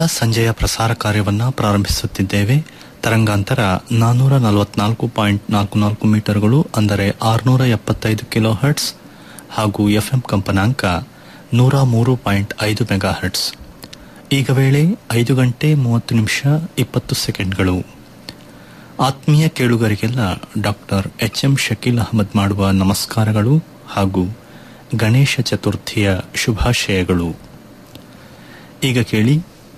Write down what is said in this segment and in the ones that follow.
ಸಂಜೆಯ ಪ್ರಸಾರ ಕಾರ್ಯವನ್ನ ಪ್ರಾರಂಭಿಸುತ್ತಿದ್ದೇವೆ ತರಂಗಾಂತರ ನಾನ್ನೂರ ನಲವತ್ನಾಲ್ಕು ಪಾಯಿಂಟ್ ನಾಲ್ಕು ನಾಲ್ಕು ಮೀಟರ್ಗಳು ಅಂದರೆ ಆರುನೂರ ಎಪ್ಪತ್ತೈದು ಕಿಲೋ ಹರ್ಟ್ಸ್ ಹಾಗೂ ಎಫ್ಎಂ ಕಂಪನಾಂಕ ನೂರ ಮೂರು ಪಾಯಿಂಟ್ ಐದು ಮೆಗಾ ಹರ್ಟ್ಸ್ ಈಗ ವೇಳೆ ಐದು ಗಂಟೆ ಮೂವತ್ತು ನಿಮಿಷ ಇಪ್ಪತ್ತು ಸೆಕೆಂಡ್ಗಳು ಆತ್ಮೀಯ ಕೇಳುಗರಿಗೆಲ್ಲ doctor H M Shakeel Ahmad ಮಾಡುವ ನಮಸ್ಕಾರಗಳು ಹಾಗೂ ಗಣೇಶ ಚತುರ್ಥಿಯ ಶುಭಾಶಯಗಳು ಈಗ ಕೇಳಿ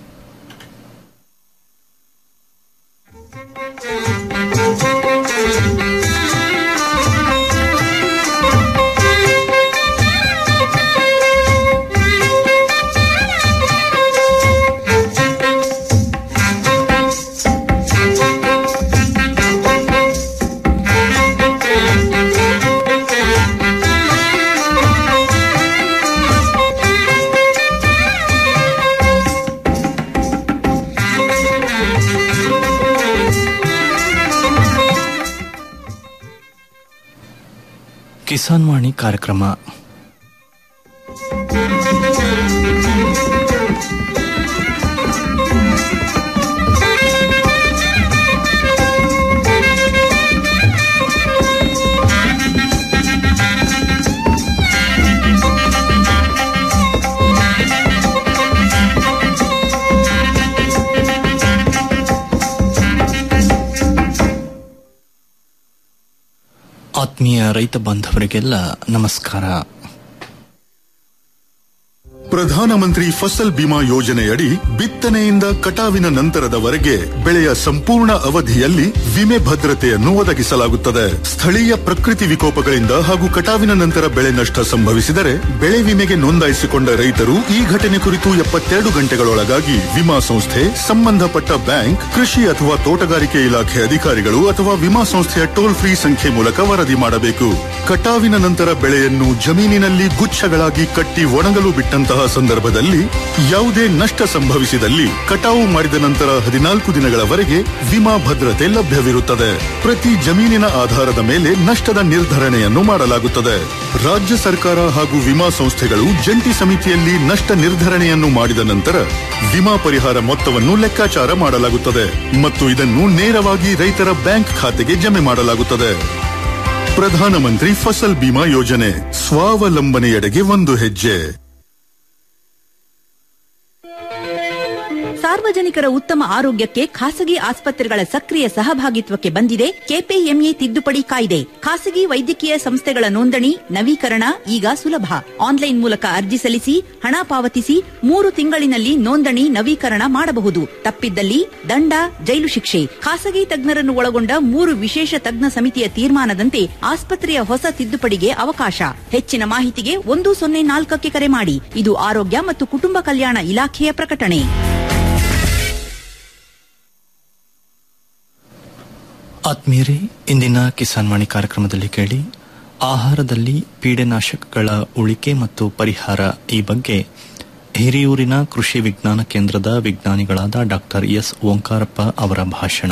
ಕಿಸಾನ್ ವಾಣಿ ಕಾರ್ಯಕ್ರಮ ಆತ್ಮೀಯ ರೈತ ಬಾಂಧವರಿಗೆಲ್ಲ ನಮಸ್ಕಾರ ಪ್ರಧಾನಮಂತ್ರಿ ಫಸಲ್ ಬಿಮಾ ಯೋಜನೆಯಡಿ ಬಿತ್ತನೆಯಿಂದ ಕಟಾವಿನ ನಂತರದವರೆಗೆ ಬೆಳೆಯ ಸಂಪೂರ್ಣ ಅವಧಿಯಲ್ಲಿ ವಿಮೆ ಭದ್ರತೆಯನ್ನು ಒದಗಿಸಲಾಗುತ್ತದೆ ಸ್ಥಳೀಯ ಪ್ರಕೃತಿ ವಿಕೋಪಗಳಿಂದ ಹಾಗೂ ಕಟಾವಿನ ನಂತರ ಬೆಳೆ ನಷ್ಟ ಸಂಭವಿಸಿದರೆ ಬೆಳೆ ವಿಮೆಗೆ ನೋಂದಾಯಿಸಿಕೊಂಡ ರೈತರು ಈ ಘಟನೆ ಕುರಿತು ಎಪ್ಪತ್ತೆರಡು ಗಂಟೆಗಳೊಳಗಾಗಿ ವಿಮಾ ಸಂಸ್ಥೆ ಸಂಬಂಧಪಟ್ಟ ಬ್ಯಾಂಕ್ ಕೃಷಿ ಅಥವಾ ತೋಟಗಾರಿಕೆ ಇಲಾಖೆ ಅಧಿಕಾರಿಗಳು ಅಥವಾ ವಿಮಾ ಸಂಸ್ಥೆಯ ಟೋಲ್ ಫ್ರೀ ಸಂಖ್ಯೆ ಮೂಲಕ ವರದಿ ಮಾಡಬೇಕು ಕಟಾವಿನ ನಂತರ ಬೆಳೆಯನ್ನು ಜಮೀನಿನಲ್ಲಿ ಗುಚ್ಛಗಳಾಗಿ ಕಟ್ಟಿ ಒಣಗಲು ಬಿಟ್ಟಂತಹ ಸಂದರ್ಭದಲ್ಲಿ ಯಾವುದೇ ನಷ್ಟ ಸಂಭವಿಸಿದಲ್ಲಿ ಕಟಾವು ಮಾಡಿದ ನಂತರ ಹದಿನಾಲ್ಕು ದಿನಗಳವರೆಗೆ ವಿಮಾ ಭದ್ರತೆ ಲಭ್ಯವಿರುತ್ತದೆ ಪ್ರತಿ ಜಮೀನಿನ ಆಧಾರದ ಮೇಲೆ ನಷ್ಟದ ನಿರ್ಧರಣೆಯನ್ನು ಮಾಡಲಾಗುತ್ತದೆ ರಾಜ್ಯ ಸರ್ಕಾರ ಹಾಗೂ ವಿಮಾ ಸಂಸ್ಥೆಗಳು ಜಂಟಿ ಸಮಿತಿಯಲ್ಲಿ ನಷ್ಟ ನಿರ್ಧರಣೆಯನ್ನು ಮಾಡಿದ ನಂತರ ವಿಮಾ ಪರಿಹಾರ ಮೊತ್ತವನ್ನು ಲೆಕ್ಕಾಚಾರ ಮಾಡಲಾಗುತ್ತದೆ ಮತ್ತು ಇದನ್ನು ನೇರವಾಗಿ ರೈತರ ಬ್ಯಾಂಕ್ ಖಾತೆಗೆ ಜಮೆ ಮಾಡಲಾಗುತ್ತದೆ ಪ್ರಧಾನಮಂತ್ರಿ ಫಸಲ್ ಬಿಮಾ ಯೋಜನೆ ಸ್ವಾವಲಂಬನೆಯೆಡೆಗೆ ಒಂದು ಹೆಜ್ಜೆ ಸಾರ್ವಜನಿಕರ ಉತ್ತಮ ಆರೋಗ್ಯಕ್ಕೆ ಖಾಸಗಿ ಆಸ್ಪತ್ರೆಗಳ ಸಕ್ರಿಯ ಸಹಭಾಗಿತ್ವಕ್ಕೆ ಬಂದಿದೆ ಕೆಪಿಎಂಇ ತಿದ್ದುಪಡಿ ಕಾಯ್ದೆ ಖಾಸಗಿ ವೈದ್ಯಕೀಯ ಸಂಸ್ಥೆಗಳ ನೋಂದಣಿ ನವೀಕರಣ ಈಗ ಸುಲಭ ಆನ್ಲೈನ್ ಮೂಲಕ ಅರ್ಜಿ ಸಲ್ಲಿಸಿ ಹಣ ಪಾವತಿಸಿ ಮೂರು ತಿಂಗಳಿನಲ್ಲಿ ನೋಂದಣಿ ನವೀಕರಣ ಮಾಡಬಹುದು ತಪ್ಪಿದ್ದಲ್ಲಿ ದಂಡ ಜೈಲು ಶಿಕ್ಷೆ ಖಾಸಗಿ ತಜ್ಞರನ್ನು ಒಳಗೊಂಡ ಮೂರು ವಿಶೇಷ ತಜ್ಞ ಸಮಿತಿಯ ತೀರ್ಮಾನದಂತೆ ಆಸ್ಪತ್ರೆಯ ಹೊಸ ತಿದ್ದುಪಡಿಗೆ ಅವಕಾಶ ಹೆಚ್ಚಿನ ಮಾಹಿತಿಗೆ ಒಂದು ಸೊನ್ನೆ ನಾಲ್ಕಕ್ಕೆ ಕರೆ ಮಾಡಿ ಇದು ಆರೋಗ್ಯ ಮತ್ತು ಕುಟುಂಬ ಕಲ್ಯಾಣ ಇಲಾಖೆಯ ಪ್ರಕಟಣೆ ಆತ್ಮೀಯರೇ ಇಂದಿನ ಕಿಸಾನ್ ವಾಣಿ ಕಾರ್ಯಕ್ರಮದಲ್ಲಿ ಕೇಳಿ ಆಹಾರದಲ್ಲಿ ಪೀಡೆನಾಶಕಗಳ ಉಳಿಕೆ ಮತ್ತು ಪರಿಹಾರ ಈ ಬಗ್ಗೆ ಹಿರಿಯೂರಿನ ಕೃಷಿ ವಿಜ್ಞಾನ ಕೇಂದ್ರದ ವಿಜ್ಞಾನಿಗಳಾದ ಡಾಕ್ಟರ್ ಎಸ್ ಓಂಕಾರಪ್ಪ ಅವರ ಭಾಷಣ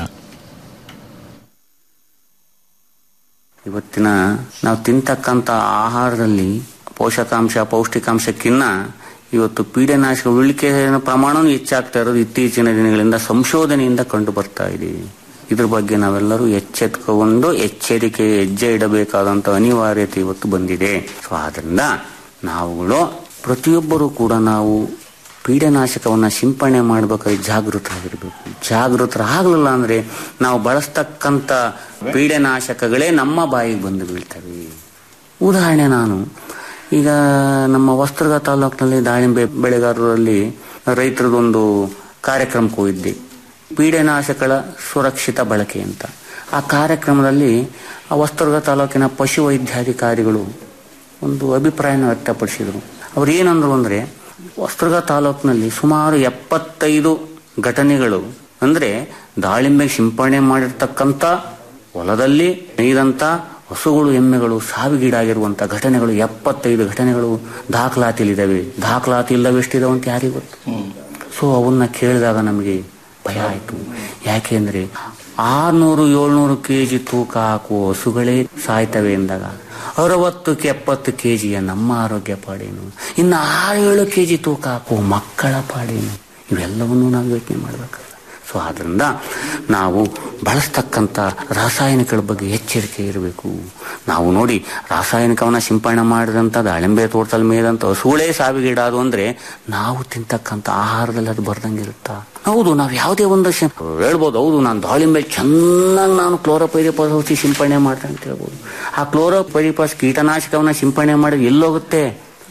ಇವತ್ತಿನ ನಾವು ತಿಂತಕ್ಕಂಥ ಆಹಾರದಲ್ಲಿ ಪೋಷಕಾಂಶ ಪೌಷ್ಟಿಕಾಂಶಕ್ಕಿನ್ನ ಇವತ್ತು ಪೀಡೆನಾಶಕ ಉಳಿಕೆ ಪ್ರಮಾಣವೂ ಹೆಚ್ಚಾಗ್ತಾ ಇರೋದು ಇತ್ತೀಚಿನ ದಿನಗಳಿಂದ ಸಂಶೋಧನೆಯಿಂದ ಕಂಡು ಬರ್ತಾ ಇದೆ ಇದ್ರ ಬಗ್ಗೆ ನಾವೆಲ್ಲರೂ ಎಚ್ಚೆತ್ಕೊಂಡು ಎಚ್ಚರಿಕೆ ಹೆಜ್ಜೆ ಇಡಬೇಕಾದಂತ ಅನಿವಾರ್ಯತೆ ಇವತ್ತು ಬಂದಿದೆ ಸೊ ಆದ್ರಿಂದ ನಾವುಗಳು ಪ್ರತಿಯೊಬ್ಬರು ಕೂಡ ನಾವು ಪೀಡನಾಶಕವನ್ನ ಸಿಂಪಡಣೆ ಮಾಡಬೇಕಾದ್ರೆ ಜಾಗೃತರಾಗಿರ್ಬೇಕು ಜಾಗೃತರಾಗಲಿಲ್ಲ ಅಂದ್ರೆ ನಾವು ಬಳಸ್ತಕ್ಕಂಥ ಪೀಡನಾಶಕಗಳೇ ನಮ್ಮ ಬಾಯಿಗೆ ಬಂದು ಬೀಳ್ತವೆ ಉದಾಹರಣೆ ನಾನು ಈಗ ನಮ್ಮ ವಸ್ತ್ರಗ ತಾಲೂಕಿನಲ್ಲಿ ದಾಳಿಂಬೆ ಬೆಳೆಗಾರರಲ್ಲಿ ರೈತರದೊಂದು ಕಾರ್ಯಕ್ರಮಕ್ಕೆ ಹೋಗಿದ್ದೆ ಪೀಡೆನಾಶಕಗಳ ಸುರಕ್ಷಿತ ಬಳಕೆ ಅಂತ ಆ ಕಾರ್ಯಕ್ರಮದಲ್ಲಿ ಆ ವಸ್ತ್ರಗ ತಾಲೂಕಿನ ಪಶು ವೈದ್ಯಾಧಿಕಾರಿಗಳು ಒಂದು ಅಭಿಪ್ರಾಯನ ವ್ಯಕ್ತಪಡಿಸಿದರು ಅವ್ರು ಏನಂದ್ರು ಅಂದ್ರೆ ವಸ್ತ್ರಗ ತಾಲೂಕಿನಲ್ಲಿ ಸುಮಾರು ಎಪ್ಪತ್ತೈದು ಘಟನೆಗಳು ಅಂದ್ರೆ ದಾಳಿಂಬೆ ಸಿಂಪಡಣೆ ಮಾಡಿರ್ತಕ್ಕಂಥ ಹೊಲದಲ್ಲಿ ನೇಯ್ದಂತ ಹಸುಗಳು ಎಮ್ಮೆಗಳು ಸಾವಿಗೀಡಾಗಿರುವಂತ ಘಟನೆಗಳು ಎಪ್ಪತ್ತೈದು ಘಟನೆಗಳು ದಾಖಲಾತಿಲಿದ್ದಾವೆ ದಾಖಲಾತಿ ಇಲ್ಲವೆಷ್ಟಿದಾವೆ ಅಂತ ಯಾರಿಗೂ ಗೊತ್ತು ಸೊ ಅವನ್ನ ಕೇಳಿದಾಗ ನಮಗೆ ಭಯ ಆಯ್ತು ಯಾಕೆಂದ್ರೆ ಆರ್ನೂರು ಏಳ್ನೂರು ಕೆಜಿ ತೂಕ ಹಾಕುವ ಹಸುಗಳೇ ಸಾಯ್ತವೆ ಎಂದಾಗ ಅರವತ್ತಕ್ಕೆ ಎಪ್ಪತ್ತು ಕೆಜಿಯ ನಮ್ಮ ಆರೋಗ್ಯ ಪಾಡೇನು ಇನ್ನು ಆರು ಏಳು ಕೆಜಿ ತೂಕ ಹಾಕುವ ಮಕ್ಕಳ ಪಾಡೇನು ಇವೆಲ್ಲವನ್ನೂ ನಾವು ಯೋಚನೆ ಮಾಡಬೇಕಲ್ಲ ಸೊ ಆದ್ದರಿಂದ ನಾವು ಬಳಸ್ತಕ್ಕಂಥ ರಾಸಾಯನಿಕಗಳ ಬಗ್ಗೆ ಎಚ್ಚರಿಕೆ ಇರಬೇಕು ನಾವು ನೋಡಿ ರಾಸಾಯನಿಕವನ್ನ ಸಿಂಪಡಣೆ ಮಾಡಿದಂಥ ದಾಳಿಂಬೆ ತೋಟದಲ್ಲಿ ಮೇದಂತ ಹಸುಗಳೇ ಸಾವಿಗೀಡಾದು ಅಂದ್ರೆ ನಾವು ತಿಂತಕ್ಕಂಥ ಆಹಾರದಲ್ಲಿ ಅದು ಬರ್ದಂಗಿರುತ್ತಾ ಹೌದು ನಾವು ಯಾವುದೇ ಒಂದು ಶಿ- ಹೇಳ್ಬೋದು ಹೌದು ನಾನು ದಾಳಿಂಬೆ ಚೆನ್ನಾಗಿ ನಾನು ಕ್ಲೋರೋಪೈರಿಪಾಸ್ ಔಷಧಿ ಸಿಂಪಡಣೆ ಮಾಡ್ದೆ ಅಂತ ಹೇಳ್ಬೋದು ಆ ಕ್ಲೋರೋಪೈರಿಪಾಸ್ ಕೀಟನಾಶಕವನ್ನ ಸಿಂಪಡಣೆ ಮಾಡಿದ್ರೆ ಎಲ್ಲೋಗುತ್ತೆ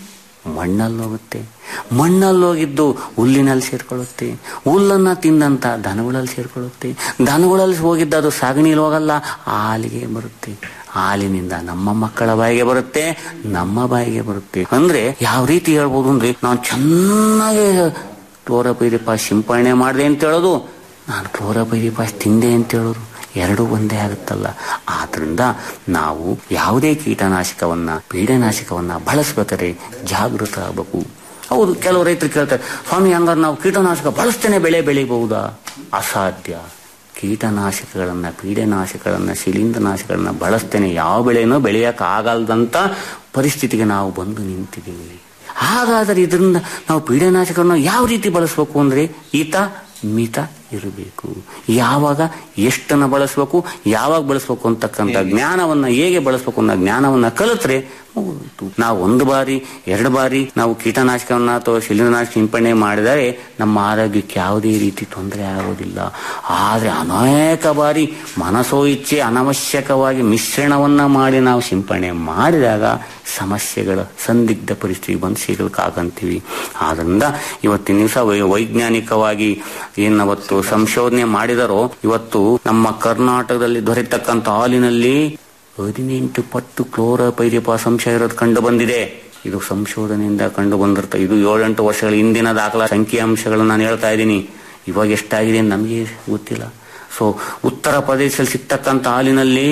ಮಣ್ಣಲ್ಲಿ ಹೋಗುತ್ತೆ ಮಣ್ಣಲ್ಲಿ ಹೋಗಿದ್ದು ಹುಲ್ಲಿನಲ್ಲಿ ಸೇರ್ಕೊಳ್ಳುತ್ತೆ ಹುಲ್ಲನ್ನ ತಿಂದಂತ ದನಗಳಲ್ಲಿ ಸೇರ್ಕೊಳ್ಳುತ್ತೆ ದನಗಳಲ್ಲಿ ಹೋಗಿದ್ದು ಅದು ಸಾಗಣಿಲಿ ಹೋಗಲ್ಲ ಹಾಲಿಗೆ ಬರುತ್ತೆ ಹಾಲಿನಿಂದ ನಮ್ಮ ಮಕ್ಕಳ ಬಾಯಿಗೆ ಬರುತ್ತೆ ನಮ್ಮ ಬಾಯಿಗೆ ಬರುತ್ತೆ ಅಂದ್ರೆ ಯಾವ ರೀತಿ ಹೇಳ್ಬೋದು ಅಂದ್ರೆ ನಾನು ಚೆನ್ನಾಗಿ ಕ್ಲೋರೋಪೈರಿಪಾಸ್ ಸಿಂಪಡಣೆ ಮಾಡಿದೆ ಅಂತ ಹೇಳೋದು ನಾನು ಕ್ಲೋರೋಪೈರಿಪಾಸ್ ತಿಂದೆ ಅಂತ ಹೇಳೋದು ಎರಡೂ ಒಂದೇ ಆಗುತ್ತಲ್ಲ ಆದ್ರಿಂದ ನಾವು ಯಾವುದೇ ಕೀಟನಾಶಕವನ್ನ ಪೀಡನಾಶಕವನ್ನ ಬಳಸ್ಬೇಕಾದ್ರೆ ಜಾಗೃತ ಆಗಬೇಕು ಹೌದು ಕೆಲವು ರೈತರು ಕೇಳ್ತಾರೆ ಸ್ವಾಮಿ ಹಂಗಾರೆ ನಾವು ಕೀಟನಾಶಕ ಬಳಸ್ತೇನೆ ಬೆಳೆ ಬೆಳಿಬಹುದಾ ಅಸಾಧ್ಯ ಕೀಟನಾಶಕಗಳನ್ನ ಪೀಡನಾಶಕಗಳನ್ನ ಶಿಲೀಂಧ್ರನಾಶಕಗಳನ್ನ ಬಳಸ್ತೇನೆ ಯಾವ ಬೆಳೆನೂ ಬೆಳೆಯಕ್ಕೆ ಆಗಲ್ದಂತ ಪರಿಸ್ಥಿತಿಗೆ ನಾವು ಬಂದು ನಿಂತಿದ್ದೀವಿ ಹಾಗಾದರೆ ಇದರಿಂದ ನಾವು ಪೀಡನಾಶಕವನ್ನು ಯಾವ ರೀತಿ ಬಳಸಬೇಕು ಅಂದ್ರೆ ಈತ ಮಿತ ಇರಬೇಕು ಯಾವಾಗ ಎಷ್ಟನ್ನ ಬಳಸಬೇಕು ಯಾವಾಗ ಬಳಸಬೇಕು ಅಂತಕ್ಕಂಥ ಜ್ಞಾನವನ್ನ ಹೇಗೆ ಬಳಸಬೇಕು ಅನ್ನೋ ಜ್ಞಾನವನ್ನ ಕಲಿತ್ರೆ ಮುಗಿತು ನಾವು ಒಂದು ಬಾರಿ ಎರಡು ಬಾರಿ ನಾವು ಕೀಟನಾಶಕವನ್ನ ಅಥವಾ ಶಿಲೀಂಧ್ರನಾಶಕ ಸಿಂಪಡಣೆ ಮಾಡಿದರೆ ನಮ್ಮ ಆರೋಗ್ಯಕ್ಕೆ ಯಾವುದೇ ರೀತಿ ತೊಂದರೆ ಆಗೋದಿಲ್ಲ ಆದರೆ ಅನೇಕ ಬಾರಿ ಮನಸೋ ಇಚ್ಛೆ ಅನವಶ್ಯಕವಾಗಿ ಮಿಶ್ರಣವನ್ನ ಮಾಡಿ ನಾವು ಸಿಂಪಡಣೆ ಮಾಡಿದಾಗ ಸಮಸ್ಯೆಗಳ ಸಂದಿಗ್ಧ ಪರಿಸ್ಥಿತಿ ಬಂದು ಸಿಗಲಿಕ್ಕಾಗಂತೀವಿ ಆದ್ರಿಂದ ಇವತ್ತಿನ ದಿವಸ ವೈ- ವೈಜ್ಞಾನಿಕವಾಗಿ ಏನವತ್ತು ಸಂಶೋಧನೆ ಮಾಡಿದರೋ ಇವತ್ತು ನಮ್ಮ ಕರ್ನಾಟಕದಲ್ಲಿ ದೊರೆತಕ್ಕಂಥ ಹಾಲಿನಲ್ಲಿ ಹದಿನೆಂಟು ಪಟ್ಟು ಕ್ಲೋರೋಪೈರಿಪಾಸ್ ಅಂಶ ಇರೋದು ಕಂಡು ಬಂದಿದೆ ಇದು ಸಂಶೋಧನೆಯಿಂದ ಕಂಡು ಬಂದಿರ್ತ ಇದು ಏಳೆಂಟು ವರ್ಷಗಳ ಹಿಂದಿನ ದಾಖಲಾ ಸಂಖ್ಯಾಂಶಗಳನ್ನು ನಾನು ಹೇಳ್ತಾ ಇದ್ದೀನಿ ಇವಾಗ ಎಷ್ಟಾಗಿದೆ ಅಂತ ನಮಗೆ ಗೊತ್ತಿಲ್ಲ ಸೊ ಉತ್ತರ ಪ್ರದೇಶದಲ್ಲಿ ಸಿಗ್ತಕ್ಕಂಥ ಹಾಲಿನಲ್ಲಿ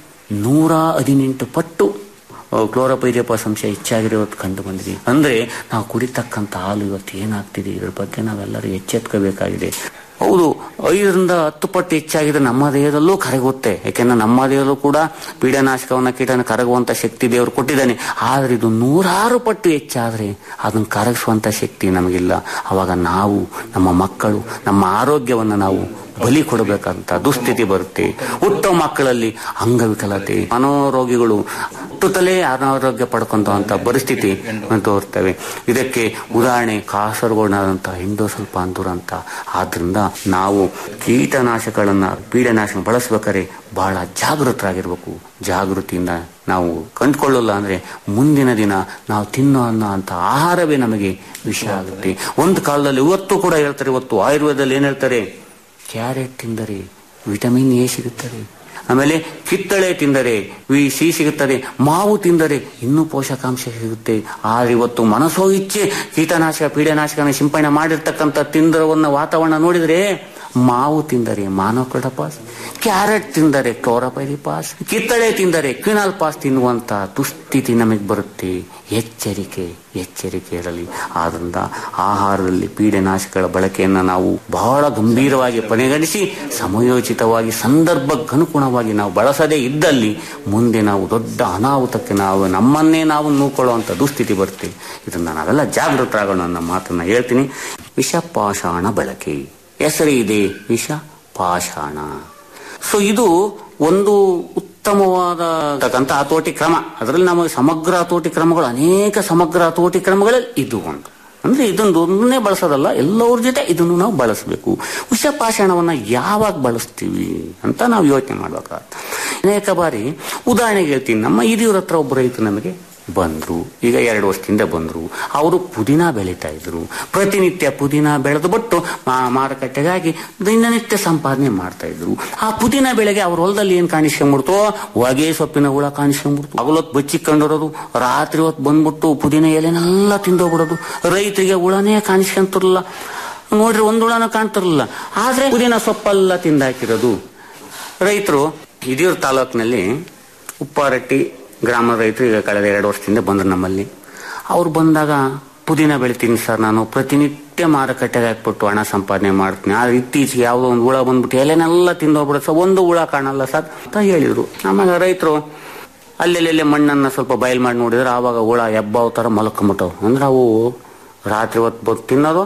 ನೂರ ಹದಿನೆಂಟು ಪಟ್ಟು ಕ್ಲೋರೋಪೈರಿಪಾಸ್ ಅಂಶ ಹೆಚ್ಚಾಗಿರೋದು ಕಂಡು ಬಂದಿದೆ ಅಂದ್ರೆ ನಾವು ಕುಡಿತಕ್ಕಂಥ ಹಾಲು ಇವತ್ತು ಏನಾಗ್ತಿದೆ ಇದ್ರ ಬಗ್ಗೆ ನಾವೆಲ್ಲರೂ ಎಚ್ಚೆತ್ಕೋಬೇಕಾಗಿದೆ ಹೌದು ಐದರಿಂದ ಹತ್ತು ಪಟ್ಟು ಹೆಚ್ಚಾಗಿದ್ರೆ ನಮ್ಮ ದೇಹದಲ್ಲೂ ಕರಗುತ್ತೆ ಯಾಕೆಂದ್ರೆ ನಮ್ಮ ದೇಹದಲ್ಲೂ ಕೂಡ ಪೀಡನಾಶಕವನ್ನ ಕೀಟನ ಕರಗುವಂತ ಶಕ್ತಿ ದೇವರು ಕೊಟ್ಟಿದ್ದಾನೆ ಆದ್ರೆ ಇದು ನೂರಾರು ಪಟ್ಟು ಹೆಚ್ಚಾದ್ರೆ ಅದನ್ನ ಕರಗಿಸುವಂತ ಶಕ್ತಿ ನಮಗಿಲ್ಲ ಅವಾಗ ನಾವು ನಮ್ಮ ಮಕ್ಕಳು ನಮ್ಮ ಆರೋಗ್ಯವನ್ನ ನಾವು ಬಲಿ ಕೊಡಬೇಕಂತ ದುಸ್ಥಿತಿ ಬರುತ್ತೆ ಹುಟ್ಟೋ ಮಕ್ಕಳಲ್ಲಿ ಅಂಗವಿಕಲತೆ ಮನೋರೋಗಿಗಳು ಹುಟ್ಟುತ್ತಲೇ ಅನಾರೋಗ್ಯ ಪಡ್ಕೊಂತ ಪರಿಸ್ಥಿತಿ ತೋರ್ತವೆ ಇದಕ್ಕೆ ಉದಾಹರಣೆ ಕಾಸರಗೋಡಾದಂತ ಹಿಂದೋಸಲ್ಪಾಂತೂರ್ ಅಂತ ಆದ್ರಿಂದ ನಾವು ಕೀಟನಾಶಕಗಳನ್ನ ಪೀಡನಾಶಕ ಬಳಸ್ಬೇಕಾದ್ರೆ ಬಹಳ ಜಾಗೃತರಾಗಿರ್ಬೇಕು ಜಾಗೃತಿಯಿಂದ ನಾವು ಕಂಡುಕೊಳ್ಳಲ್ಲ ಅಂದ್ರೆ ಮುಂದಿನ ದಿನ ನಾವು ತಿನ್ನೋ ಅನ್ನೋ ಅಂತ ಆಹಾರವೇ ನಮಗೆ ವಿಷ ಆಗುತ್ತೆ ಒಂದು ಕಾಲದಲ್ಲಿ ಇವತ್ತು ಕೂಡ ಹೇಳ್ತಾರೆ ಇವತ್ತು ಆಯುರ್ವೇದದಲ್ಲಿ ಏನ್ ಹೇಳ್ತಾರೆ ಕ್ಯಾರೆಟ್ ತಿಂದರೆ ವಿಟಮಿನ್ ಎ ಸಿಗುತ್ತದೆ ಆಮೇಲೆ ಕಿತ್ತಳೆ ತಿಂದರೆ ವಿ ಸಿ ಸಿಗುತ್ತದೆ ಮಾವು ತಿಂದರೆ ಇನ್ನೂ ಪೋಷಕಾಂಶ ಸಿಗುತ್ತೆ ಆದ್ರೆ ಇವತ್ತು ಮನಸ್ಸೋ ಇಚ್ಛೆ ಕೀಟನಾಶಕ ಪೀಡನಾಶಕನ ಸಿಂಪಡಣೆ ಮಾಡಿರ್ತಕ್ಕಂಥ ತಿಂದರವನ್ನ ವಾತಾವರಣ ನೋಡಿದ್ರೆ ಮಾವು ತಿಂದರೆ ಮಾನೋಕ್ರಡಪಾಸ್ ಕ್ಯಾರೆಟ್ ತಿಂದರೆ ಕ್ಲೋರೋಪೈರಿಪಾಸ್ ಕಿತ್ತಳೆ ತಿಂದರೆ ಕ್ವಿನಾಲ್ ಪಾಸ್ ತಿನ್ನುವಂತ ದುಸ್ಥಿತಿ ನಮಗೆ ಬರುತ್ತೆ ಎಚ್ಚರಿಕೆ ಎಚ್ಚರಿಕೆ ಇರಲಿ ಆದ್ರಿಂದ ಆಹಾರದಲ್ಲಿ ಪೀಡನಾಶಕಗಳ ಬಳಕೆಯನ್ನು ನಾವು ಬಹಳ ಗಂಭೀರವಾಗಿ ಪರಿಗಣಿಸಿ ಸಮಯೋಚಿತವಾಗಿ ಸಂದರ್ಭಕ್ಕನುಗುಣವಾಗಿ ನಾವು ಬಳಸದೇ ಇದ್ದಲ್ಲಿ ಮುಂದೆ ನಾವು ದೊಡ್ಡ ಅನಾಹುತಕ್ಕೆ ನಾವು ನಮ್ಮನ್ನೇ ನಾವು ನೂಕೊಳ್ಳುವಂತ ದುಸ್ಥಿತಿ ಬರುತ್ತೆ ಇದನ್ನ ನಾವೆಲ್ಲ ಜಾಗೃತರಾಗೋಣ ಅನ್ನೋ ಮಾತನ್ನ ಹೇಳ್ತೀನಿ ವಿಷಪಾಷಾಣ ಬಳಕೆ ಹೆಸರು ಇದೆ ವಿಷ ಪಾಷಾಣ ಸೊ ಇದು ಒಂದು ಉತ್ತಮವಾದ ಹತೋಟಿ ಕ್ರಮ ಅದರಲ್ಲಿ ನಮಗೆ ಸಮಗ್ರ ಹತೋಟಿ ಕ್ರಮಗಳು ಅನೇಕ ಸಮಗ್ರ ಹತೋಟಿ ಕ್ರಮಗಳಲ್ಲಿ ಇದು ಒಂದು ಅಂದ್ರೆ ಇದೊಂದು ಒಂದನ್ನೇ ಬಳಸೋದಲ್ಲ ಎಲ್ಲರ ಜೊತೆ ಇದನ್ನು ನಾವು ಬಳಸಬೇಕು ವಿಷಪಾಷಾಣವನ್ನ ಯಾವಾಗ ಬಳಸ್ತೀವಿ ಅಂತ ನಾವು ಯೋಚನೆ ಮಾಡ್ಬೇಕಾಗತ್ತೆ ಅನೇಕ ಬಾರಿ ಉದಾಹರಣೆಗೆ ಹೇಳ್ತೀನಿ ನಮ್ಮ ಹಿರಿಯರ ಹತ್ರ ಒಬ್ಬ ರೈತರು ನಮಗೆ ಬಂದ್ರು ಈಗ ಎರಡು ವರ್ಷದಿಂದ ಬಂದ್ರು ಅವರು ಪುದೀನ ಬೆಳೀತಾ ಇದ್ರು ಪ್ರತಿನಿತ್ಯ ಪುದೀನ ಬೆಳೆದು ಬಿಟ್ಟು ಮಾ- ಮಾರುಕಟ್ಟೆಗಾಗಿ ದಿನನಿತ್ಯ ಸಂಪಾದನೆ ಮಾಡ್ತಾ ಇದ್ರು ಆ ಪುದೀನ ಬೆಳೆಗೆ ಅವ್ರ ಹೊಲದಲ್ಲಿ ಏನ್ ಕಾಣಿಸ್ಕೊಂಡ್ಬಿಡ್ತು ಹೊಗೆ ಸೊಪ್ಪಿನ ಹುಳ ಕಾಣಿಸ್ಕೊಂಡ್ಬಿಡ್ತು ಹಗಲೊತ್ತು ಬಚ್ಚಿಕೊಂಡಿರೋದು ರಾತ್ರಿ ಹೊತ್ತು ಬಂದ್ಬಿಟ್ಟು ಪುದೀನ ಎಲೆನೆಲ್ಲ ತಿಂದೋಗ್ಬಿಡೋದು ರೈತರಿಗೆ ಹುಳನೇ ಕಾಣಿಸ್ಕೊಂತಿರಲಿಲ್ಲ ನೋಡ್ರಿ ಒಂದ್ ಹುಳನೂ ಕಾಣ್ತಿರ್ಲಿಲ್ಲ ಆದ್ರೆ ಪುದೀನ ಸೊಪ್ಪೆಲ್ಲ ತಿಂದಾಕಿರೋದು ರೈತರು ಹಿರಿಯೂರು ತಾಲೂಕಿನಲ್ಲಿ ಉಪ್ಪಾರಟ್ಟಿ ಗ್ರಾಮದ ರೈತರು ಈಗ ಕಳೆದ ಎರಡು ವರ್ಷದಿಂದ ಬಂದ್ರು ನಮ್ಮಲ್ಲಿ ಅವ್ರು ಬಂದಾಗ ಪುದೀನ ಬೆಳಿತೀನಿ ಸರ್ ನಾನು ಪ್ರತಿನಿತ್ಯ ಮಾರುಕಟ್ಟೆಗೆ ಹಾಕ್ಬಿಟ್ಟು ಹಣ ಸಂಪಾದನೆ ಮಾಡ್ತೀನಿ ಆದ್ರೆ ಇತ್ತೀಚೆಗೆ ಯಾವುದೋ ಒಂದು ಹುಳ ಬಂದ್ಬಿಟ್ಟು ಎಲೆನೆಲ್ಲ ತಿಂದೋಗ್ಬಿಡುತ್ತೆ ಸರ್ ಒಂದು ಹುಳ ಕಾಣಲ್ಲ ಸರ್ ಅಂತ ಹೇಳಿದ್ರು ಆಮೇಲೆ ರೈತರು ಅಲ್ಲೆಲ್ಲೆಲ್ಲೇ ಮಣ್ಣನ್ನ ಸ್ವಲ್ಪ ಬಯಲ್ ಮಾಡಿ ನೋಡಿದ್ರೆ ಆವಾಗ ಹುಳ ಎಬ್ಬಾವ್ ತರ ಮಲ್ಕೊಂಬಿಟ್ಟವು ಅಂದ್ರೆ ಅವು ರಾತ್ರಿ ಹೊತ್ತು ಬಂದು ತಿನ್ನೋದು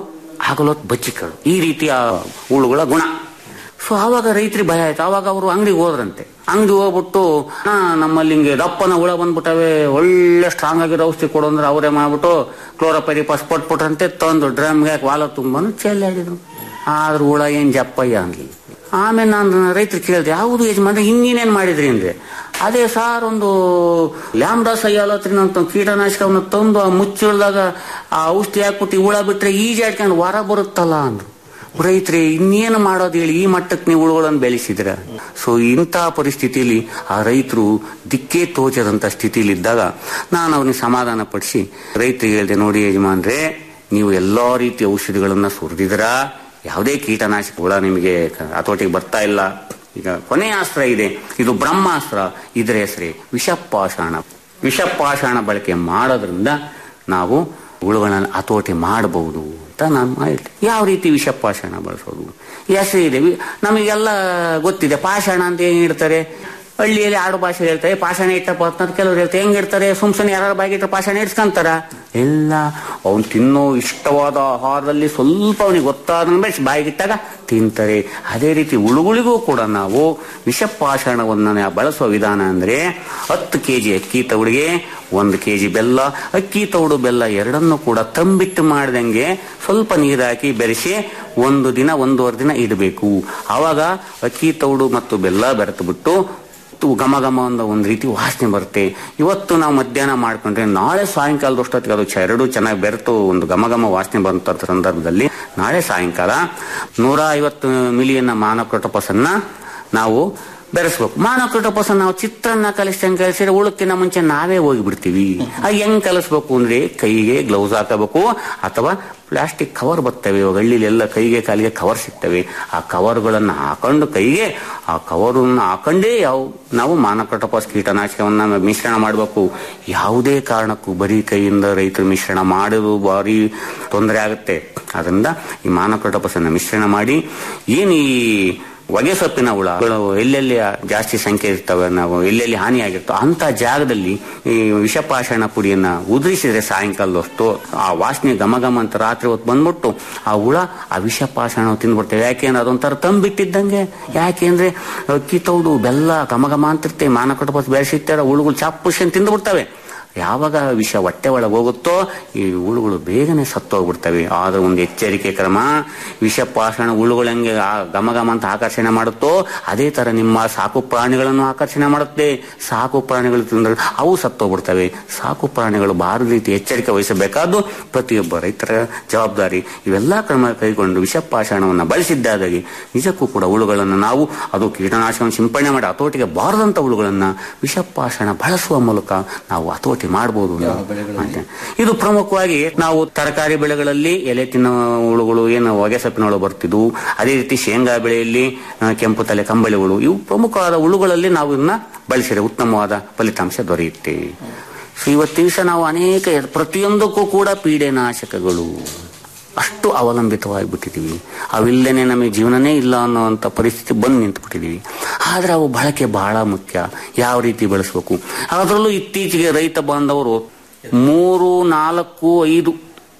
ಹಗಲೊತ್ತು ಬಚ್ಚಿಕಳು ಈ ರೀತಿಯ ಹುಳುಗಳ ಗುಣ ಸೊ ಆವಾಗ ರೈತರಿಗೆ ಭಯ ಆಯ್ತು ಆವಾಗ ಅವರು ಅಂಗಡಿಗೆ ಹೋದ್ರಂತೆ ಅಂಗಡಿ ಹೋಗ್ಬಿಟ್ಟು "ಅಣ್ಣ, ನಮ್ಮಲ್ಲಿ ಹಿಂಗೆ ದಪ್ಪನ ಹುಳ ಬಂದ್ಬಿಟ್ಟವೆ ಒಳ್ಳೆ ಸ್ಟ್ರಾಂಗ್ ಆಗಿರೋ ಔಷಧಿ ಕೊಡು ಅಂದ್ರೆ ಅವರೇ ಮಾಡ್ಬಿಟ್ಟು ಕ್ಲೋರೋಪೆರಿಪಾಸ್ ಕೊಟ್ಬಿಟ್ರಂತೆ ತಂದು ಡ್ರಮ್ಗೆ ವಾಲ ತುಂಬನು ಚೆಲ್ಲಾಡಿದ್ರು ಆದ್ರೆ ಹುಳ ಏನ್ ಜಪ್ಪಯ್ಯ ಅನ್ಲಿ ಆಮೇಲೆ ನಾನು ರೈತರು ಕೇಳಿದೆ ಯಾವುದು ಯಜಮಾನ್ರೆ ಹಿಂಗೇನೇನ್ ಮಾಡಿದ್ರಿ ಅಂದ್ರೆ ಅದೇ ಸಾರ್ ಒಂದು ಲ್ಯಾಂಬ್ಡಾಸ್ ಅಯ್ಯಾಲತ್ರಿನ ಅಂತ ಒಂದು ಕೀಟನಾಶಕವನ್ನು ತಂದು ಆ ಮುಚ್ಚಿಳ್ದಾಗ ಆ ಔಷಧಿ ಹಾಕ್ಬಿಟ್ಟು ಈ ಹುಳ ಬಿಟ್ರೆ ಈಜಾಡ್ಕೊಂಡು ಹೊರ ಬರುತ್ತಲ್ಲ ಅಂದ್ರು ರೈತರೇ ಇನ್ನೇನು ಮಾಡೋದು ಹೇಳಿ ಈ ಮಟ್ಟಕ್ಕೆ ನೀವು ಹುಳುಗಳನ್ನು ಬೆಳೆಸಿದ್ರ ಸೊ ಇಂತಹ ಪರಿಸ್ಥಿತಿಯಲ್ಲಿ ಆ ರೈತರು ದಿಕ್ಕೇ ತೋಚದಂತ ಸ್ಥಿತಿಲಿ ಇದ್ದಾಗ ನಾನು ಅವನಿಗೆ ಸಮಾಧಾನ ಪಡಿಸಿ ರೈತರಿಗೆ ಹೇಳಿದೆ ನೋಡಿ ಯಜಮಾನ್ರೆ ನೀವು ಎಲ್ಲಾ ರೀತಿಯ ಔಷಧಿಗಳನ್ನ ಸುರಿದಿದ್ರ ಯಾವುದೇ ಕೀಟನಾಶಕ ಹುಳ ನಿಮಗೆ ಹತೋಟಿಗೆ ಬರ್ತಾ ಇಲ್ಲ ಈಗ ಕೊನೆಯ ಅಸ್ತ್ರ ಇದೆ ಇದು ಬ್ರಹ್ಮಾಸ್ತ್ರ ಇದರ ಹೆಸರೇ ವಿಷಪಾಷಾಣ ವಿಷಪಾಷಾಣ ಬಳಕೆ ಮಾಡೋದ್ರಿಂದ ನಾವು ಹುಳುಗಳನ್ನು ಹತೋಟಿ ಮಾಡಬಹುದು ಅಂತ ನಾನು ಹೇಳಿದೆ ಯಾವ ರೀತಿ ವಿಷಪಾಷಾಣ ಬಳಸೋದು ಹೆಸರು ಇದೆ ವಿ- ನಮಗೆಲ್ಲ ಗೊತ್ತಿದೆ ಪಾಷಾಣ ಅಂತ ಏನ್ ಇಡ್ತಾರೆ ಹಳ್ಳಿಯಲ್ಲಿ ಆಡು ಭಾಷೆ ಹೇಳ್ತಾರೆ ಪಾಷಾಣ ಇಟ್ಟಪ್ಪ ಅಂತ ಕೆಲವರು ಹೇಳ್ತಾರೆ ಹೆಂಗ್ ಇಡ್ತಾರೆ ಸುಮ್ಸನೆ ಯಾರು ಬಾಗಿ ಇಟ್ಟರೆ ಪಾಷಾಣ ಇಡ್ಸ್ಕೊಂತಾರ ಎಲ್ಲ ಅವ್ನು ತಿನ್ನೋ ಇಷ್ಟವಾದ ಆಹಾರದಲ್ಲಿ ಸ್ವಲ್ಪ ಅವನಿಗೆ ಗೊತ್ತಾದ ಮೇಲೆ ಬಾಯಿಗಿಟ್ಟಾಗ ತಿಂತಾರೆ ಅದೇ ರೀತಿ ಉಳುಗುಳಿಗೂ ಕೂಡ ನಾವು ವಿಷಪಾಷಾಣವನ್ನು ನಾವು ಬಳಸುವ ವಿಧಾನ ಅಂದ್ರೆ ಹತ್ತು ಕೆಜಿ ಅಕ್ಕಿ ತೌಡಿಗೆ ಒಂದು ಕೆಜಿ ಬೆಲ್ಲ ಅಕ್ಕಿ ತೌಡು ಬೆಲ್ಲ ಎರಡನ್ನು ಕೂಡ ತಂಬಿಟ್ಟು ಮಾಡ್ದಂಗೆ ಸ್ವಲ್ಪ ನೀರು ಹಾಕಿ ಬೆರೆಸಿ ಒಂದು ದಿನ ಒಂದೂವರೆ ದಿನ ಇಡಬೇಕು ಆವಾಗ ಅಕ್ಕಿ ತೌಡು ಮತ್ತು ಬೆಲ್ಲ ಬೆರೆತು ಬಿಟ್ಟು ತು- ಘಮ ಘಮ ಅಂತ ಒಂದು ರೀತಿ ವಾಸನೆ ಬರುತ್ತೆ ಇವತ್ತು ನಾವು ಮಧ್ಯಾಹ್ನ ಮಾಡ್ಕೊಂಡ್ರೆ ನಾಳೆ ಸಾಯಂಕಾಲದಷ್ಟೊತ್ತಿಗೆ ಅದು ಚ- ಎರಡು ಚೆನ್ನಾಗಿ ಬೆರೆತು ಒಂದು ಘಮ ಘಮ ವಾಸನೆ ಬಂತ ಸಂದರ್ಭದಲ್ಲಿ ನಾಳೆ ಸಾಯಂಕಾಲ ನೂರ ಐವತ್ತು ಮಿಲಿಯನ್ನ ಮಾನಕ್ರೋಟೋಪಸ್ ಅನ್ನ ನಾವು ಬೆರೆಸ್ಬೇಕು ಮಾನಕ್ರೋಟೋಪಸ್ ನಾವು ಚಿತ್ರಾನ್ನ ಕಲಿಸ್ದಂಗೆ ಕಲಿಸಿದ್ರೆ ಉಳಕ್ಕಿನ ಮುಂಚೆ ನಾವೇ ಹೋಗಿ ಬಿಡ್ತೀವಿ ಅದು ಹೆಂಗ್ ಕಲಿಸ್ಬೇಕು ಅಂದ್ರೆ ಕೈಗೆ ಗ್ಲೌಸ್ ಹಾಕಬೇಕು ಅಥವಾ ಪ್ಲಾಸ್ಟಿಕ್ ಕವರ್ ಬರ್ತವೆ ಇವಾಗ ಹಳ್ಳಿಲಿ ಎಲ್ಲ ಕೈಗೆ ಕಾಲಿಗೆ ಕವರ್ ಸಿಗ್ತವೆ ಆ ಕವರ್ಗಳನ್ನು ಹಾಕೊಂಡು ಕೈಗೆ ಆ ಕವರನ್ನು ಹಾಕೊಂಡೇ ಯಾವ ನಾವು ಮಾನಕ್ರೋಟೋಪಸ್ ಕೀಟನಾಶಕವನ್ನ ಮಿಶ್ರಣ ಮಾಡಬೇಕು ಯಾವುದೇ ಕಾರಣಕ್ಕೂ ಬರೀ ಕೈಯಿಂದ ರೈತರು ಮಿಶ್ರಣ ಮಾಡೋದು ಭಾರಿ ತೊಂದರೆ ಆಗುತ್ತೆ ಅದರಿಂದ ಈ ಮಾನಕ್ರೋಟೋಪಸ್ ಅನ್ನ ಮಿಶ್ರಣ ಮಾಡಿ ಏನು ಈ ಹೊಗೆ ಸೊಪ್ಪಿನ ಹುಳಗಳು ಎಲ್ಲೆಲ್ಲಿ ಜಾಸ್ತಿ ಸಂಖ್ಯೆ ಇರ್ತವೆ ನಾವು ಎಲ್ಲೆಲ್ಲಿ ಹಾನಿಯಾಗಿರ್ತವೆ ಅಂತ ಜಾಗದಲ್ಲಿ ಈ ವಿಷಪಾಷಾಣ ಪುಡಿಯನ್ನ ಉದುರಿಸಿದ್ರೆ ಸಾಯಂಕಾಲದಷ್ಟು ಆ ವಾಸನೆ ಘಮ ಘಮ ಅಂತ ರಾತ್ರಿ ಹೊತ್ತು ಬಂದ್ಬಿಟ್ಟು ಆ ಹುಳ ಆ ವಿಷಪಾಷಾಣ ತಿಂದ್ಬಿಡ್ತೇವೆ ಯಾಕೆಂದ್ರೆ ಅದೊಂಥರ ತಂಬಿಟ್ಟಿದ್ದಂಗೆ ಯಾಕೆಂದ್ರೆ ಅಕ್ಕಿ ತೌಡು ಬೆಲ್ಲ ಘಮ ಘಮ ಅಂತಿರ್ತೇವೆ ಮಾನಕಟಪಸ್ ಬೆಳೆಸಿರ್ತಾರೆ ಹುಳುಗಳು ಚಾಪುಷನ್ ತಿಂದ್ಬಿಡ್ತವೆ ಯಾವಾಗ ವಿಷ ಹೊಟ್ಟೆ ಒಳಗೆ ಹೋಗುತ್ತೋ ಈ ಹುಳುಗಳು ಬೇಗನೆ ಸತ್ತೋಗ್ಬಿಡ್ತವೆ ಆದ್ರೆ ಒಂದು ಎಚ್ಚರಿಕೆ ಕ್ರಮ ವಿಷಪಾಷಾಣ ಹುಳುಗಳು ಹೆಂಗೆ ಆ ಘಮ ಘಮ ಅಂತ ಆಕರ್ಷಣೆ ಮಾಡುತ್ತೋ ಅದೇ ತರ ನಿಮ್ಮ ಸಾಕು ಪ್ರಾಣಿಗಳನ್ನು ಆಕರ್ಷಣೆ ಮಾಡುತ್ತೆ ಸಾಕು ಪ್ರಾಣಿಗಳು ತಿಂದ್ರೆ ಅವು ಸತ್ತೋಗ್ಬಿಡ್ತವೆ ಸಾಕು ಪ್ರಾಣಿಗಳು ಬಾರದ ರೀತಿ ಎಚ್ಚರಿಕೆ ವಹಿಸಬೇಕಾದ್ದು ಪ್ರತಿಯೊಬ್ಬ ರೈತರ ಜವಾಬ್ದಾರಿ ಇವೆಲ್ಲ ಕ್ರಮ ಕೈಗೊಂಡು ವಿಷಪಾಷಾಣವನ್ನು ಬಳಸಿದ್ದಾಗಿ ನಿಜಕ್ಕೂ ಕೂಡ ಹುಳುಗಳನ್ನು ನಾವು ಅದು ಕೀಟನಾಶಕವನ್ನು ಸಿಂಪಡಣೆ ಮಾಡಿ ಹತೋಟಿಗೆ ಬಾರದಂತ ಹುಳುಗಳನ್ನ ವಿಷಪಾಷಾಣ ಬಳಸುವ ಮೂಲಕ ನಾವು ಹತೋಟಿ ಮಾಡಬಹುದು ಇದು ಪ್ರಮುಖವಾಗಿ ನಾವು ತರಕಾರಿ ಬೆಳೆಗಳಲ್ಲಿ ಎಲೆ ತಿನ್ನೋ ಹುಳುಗಳು ಏನು ಹೊಗೆ ಸೊಪ್ಪಿನ ಹುಳು ಬರ್ತಿದ್ವು ಅದೇ ರೀತಿ ಶೇಂಗಾ ಬೆಳೆಯಲ್ಲಿ ಆ, ಕೆಂಪು ತಲೆ ಕಂಬಳಿ ಹುಳು ಇವು ಪ್ರಮುಖವಾದ ಹುಳುಗಳಲ್ಲಿ ನಾವು ಇದನ್ನ ಬಳಸಿದ್ರೆ ಉತ್ತಮವಾದ ಫಲಿತಾಂಶ ದೊರೆಯುತ್ತೆ ಸೊ ಇವತ್ತಿನ ದಿವಸ ನಾವು ಅನೇಕ ಪ್ರತಿಯೊಂದಕ್ಕೂ ಕೂಡ ಪೀಡೆನಾಶಕಗಳು ಅಷ್ಟು ಅವಲಂಬಿತವಾಗಿಬಿಟ್ಟಿದೀವಿ ಅವಿಲ್ಲದೆ ನಮಗೆ ಜೀವನನೇ ಇಲ್ಲ ಅನ್ನೋಂಥ ಪರಿಸ್ಥಿತಿ ಬಂದು ನಿಂತುಬಿಟ್ಟಿದೀವಿ ಆದ್ರೆ ಅವು ಬಳಕೆ ಬಹಳ ಮುಖ್ಯ ಯಾವ ರೀತಿ ಬಳಸಬೇಕು ಅದರಲ್ಲೂ ಇತ್ತೀಚೆಗೆ ರೈತ ಬಾಂಧವರು ಮೂರು ನಾಲ್ಕು ಐದು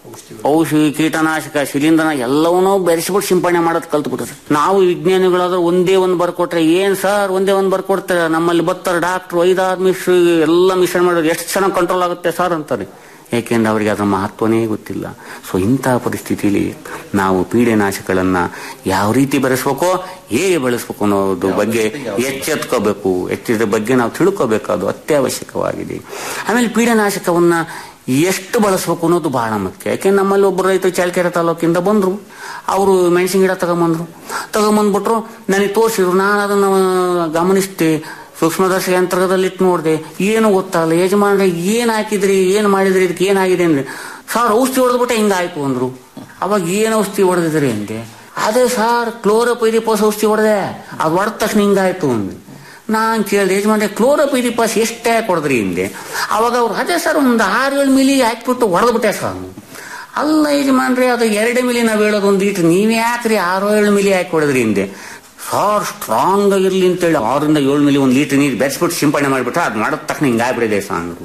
ಔಷಧಿ ಕೀಟನಾಶಕ ಶಿಲೀಂಧ್ರನ ಎಲ್ಲವನ್ನೂ ಬೆರೆಸಿಬಿಟ್ಟು ಸಿಂಪಡಣೆ ಮಾಡೋದು ಕಲ್ತ್ಬಿಟ್ರೆ ನಾವು ವಿಜ್ಞಾನಿಗಳಾದ್ರೆ ಒಂದೇ ಒಂದು ಬರ್ಕೊಟ್ರೆ ಏನ್ ಸರ್ ಒಂದೇ ಒಂದು ಬರ್ಕೊಡ್ತಾರೆ ನಮ್ಮಲ್ಲಿ ಬರ್ತಾರೆ ಡಾಕ್ಟ್ರು ಐದಾರು ಮಿಶ್ರ ಎಲ್ಲ ಮಿಶ್ರಣ ಮಾಡಿದ್ರೆ ಎಷ್ಟು ಚೆನ್ನಾಗಿ ಕಂಟ್ರೋಲ್ ಆಗುತ್ತೆ ಸರ್ ಅಂತಾರೆ ಏಕೆಂದ್ರೆ ಅವರಿಗೆ ಅದರ ಮಹತ್ವನೇ ಗೊತ್ತಿಲ್ಲ ಸೊ ಇಂತಹ ಪರಿಸ್ಥಿತಿಯಲ್ಲಿ ನಾವು ಪೀಡೆನಾಶಕಗಳನ್ನ ಯಾವ ರೀತಿ ಬೆಳೆಸ್ಬೇಕೋ ಹೇಗೆ ಬೆಳೆಸ್ಬೇಕು ಅನ್ನೋದ್ರ ಬಗ್ಗೆ ಎಚ್ಚೆತ್ಕೋಬೇಕು ಎಚ್ಚಿದ್ರ ಬಗ್ಗೆ ನಾವು ತಿಳ್ಕೋಬೇಕು ಅದು ಅತ್ಯವಶ್ಯಕವಾಗಿದೆ ಆಮೇಲೆ ಪೀಡನಾಶಕವನ್ನ ಎಷ್ಟು ಬಳಸ್ಬೇಕು ಅನ್ನೋದು ಬಹಳ ಮುಖ್ಯ ಯಾಕೆ ನಮ್ಮಲ್ಲಿ ಒಬ್ಬರು ರೈತರು ಚಾಲ್ಕೆರೆ ತಾಲೂಕಿಂದ ಬಂದ್ರು ಅವರು ಮೆಣಸಿನ ಗಿಡ ತಗೊಂಬಂದ್ರು ತಗೊಂಬಂದ್ಬಿಟ್ರು ನನಗೆ ತೋರಿಸಿದ್ರು ನಾನು ಅದನ್ನ ಗಮನಿಸಿದೆ ಸೂಕ್ಷ್ಮದರ್ಶಕ ಯಂತ್ರದಲ್ಲಿ ಇಟ್ಟು ನೋಡಿದೆ ಏನು ಗೊತ್ತಾಗಲ್ಲ ಯಜಮಾನ್ರೆ ಏನ್ ಹಾಕಿದ್ರಿ ಏನ್ ಮಾಡಿದ್ರಿ ಇದಕ್ಕೆ ಏನಾಗಿದೆ ಅಂದ್ರೆ ಸರ್ ಔಷಧಿ ಹೊಡೆದ್ಬಿಟ್ಟೆ ಹಿಂಗಾಯ್ತು ಅಂದ್ರು ಅವಾಗ ಏನ್ ಔಷಧಿ ಹೊಡೆದಿದ್ರಿ ಅಂದೆ ಅದೇ ಸರ್ ಕ್ಲೋರೋಪೈರಿಪೋಸ್ ಔಷಧಿ ಹೊಡೆದೆ ಅದು ಹೊಡೆದ ತಕ್ಷಣ ಹಿಂಗಾಯ್ತು ಅಂದೆ ನಾನ್ ಕೇಳಿದೆ ಯಜಮಾನ್ರೆ ಕ್ಲೋರೋಪೈರಿಪಾಸ್ ಎಷ್ಟೇ ಕೊಡದ್ರಿ ಹಿಂದೆ ಅವಾಗ ಅವ್ರು ಅದೇ ಸರ್ ಒಂದು ಆರು ಏಳು ಮಿಲಿ ಹಾಕ್ಬಿಟ್ಟು ಹೊಡೆದ್ಬಿಟ್ಟೆ ಸರ್ ಅವ್ನು. ಅಲ್ಲ ಯಜಮಾನ್ರೆ ಅದು ಎರಡು ಮಿಲಿ ನಾವು ಹೇಳೋದು ಒಂದು ಲೀಟ್ರ್ ನೀವ್ ಯಾಕ್ರಿ ಆರು ಏಳು ಮಿಲಿ ಹಾಕಿ ಹೊಡೆದ್ರಿ ಹಿಂದೆ ಸಾರ್ ಸ್ಟ್ರಾಂಗ್ ಆಗಿರ್ಲಿ ಅಂತೇಳಿ ಆರರಿಂದ ಏಳು ಮಿಲಿ ಒಂದು ಲೀಟರ್ ನೀರು ಬೆರೆಸ್ಬಿಟ್ಟು ಸಿಂಪಡಣೆ ಮಾಡಿಬಿಟ್ರೆ ಅದು ಮಾಡಿದ ತಕ್ಷಣ ಹಿಂಗಾಗ್ಬಿಡಿದೆ ಸರ್ ಅಂದ್ರು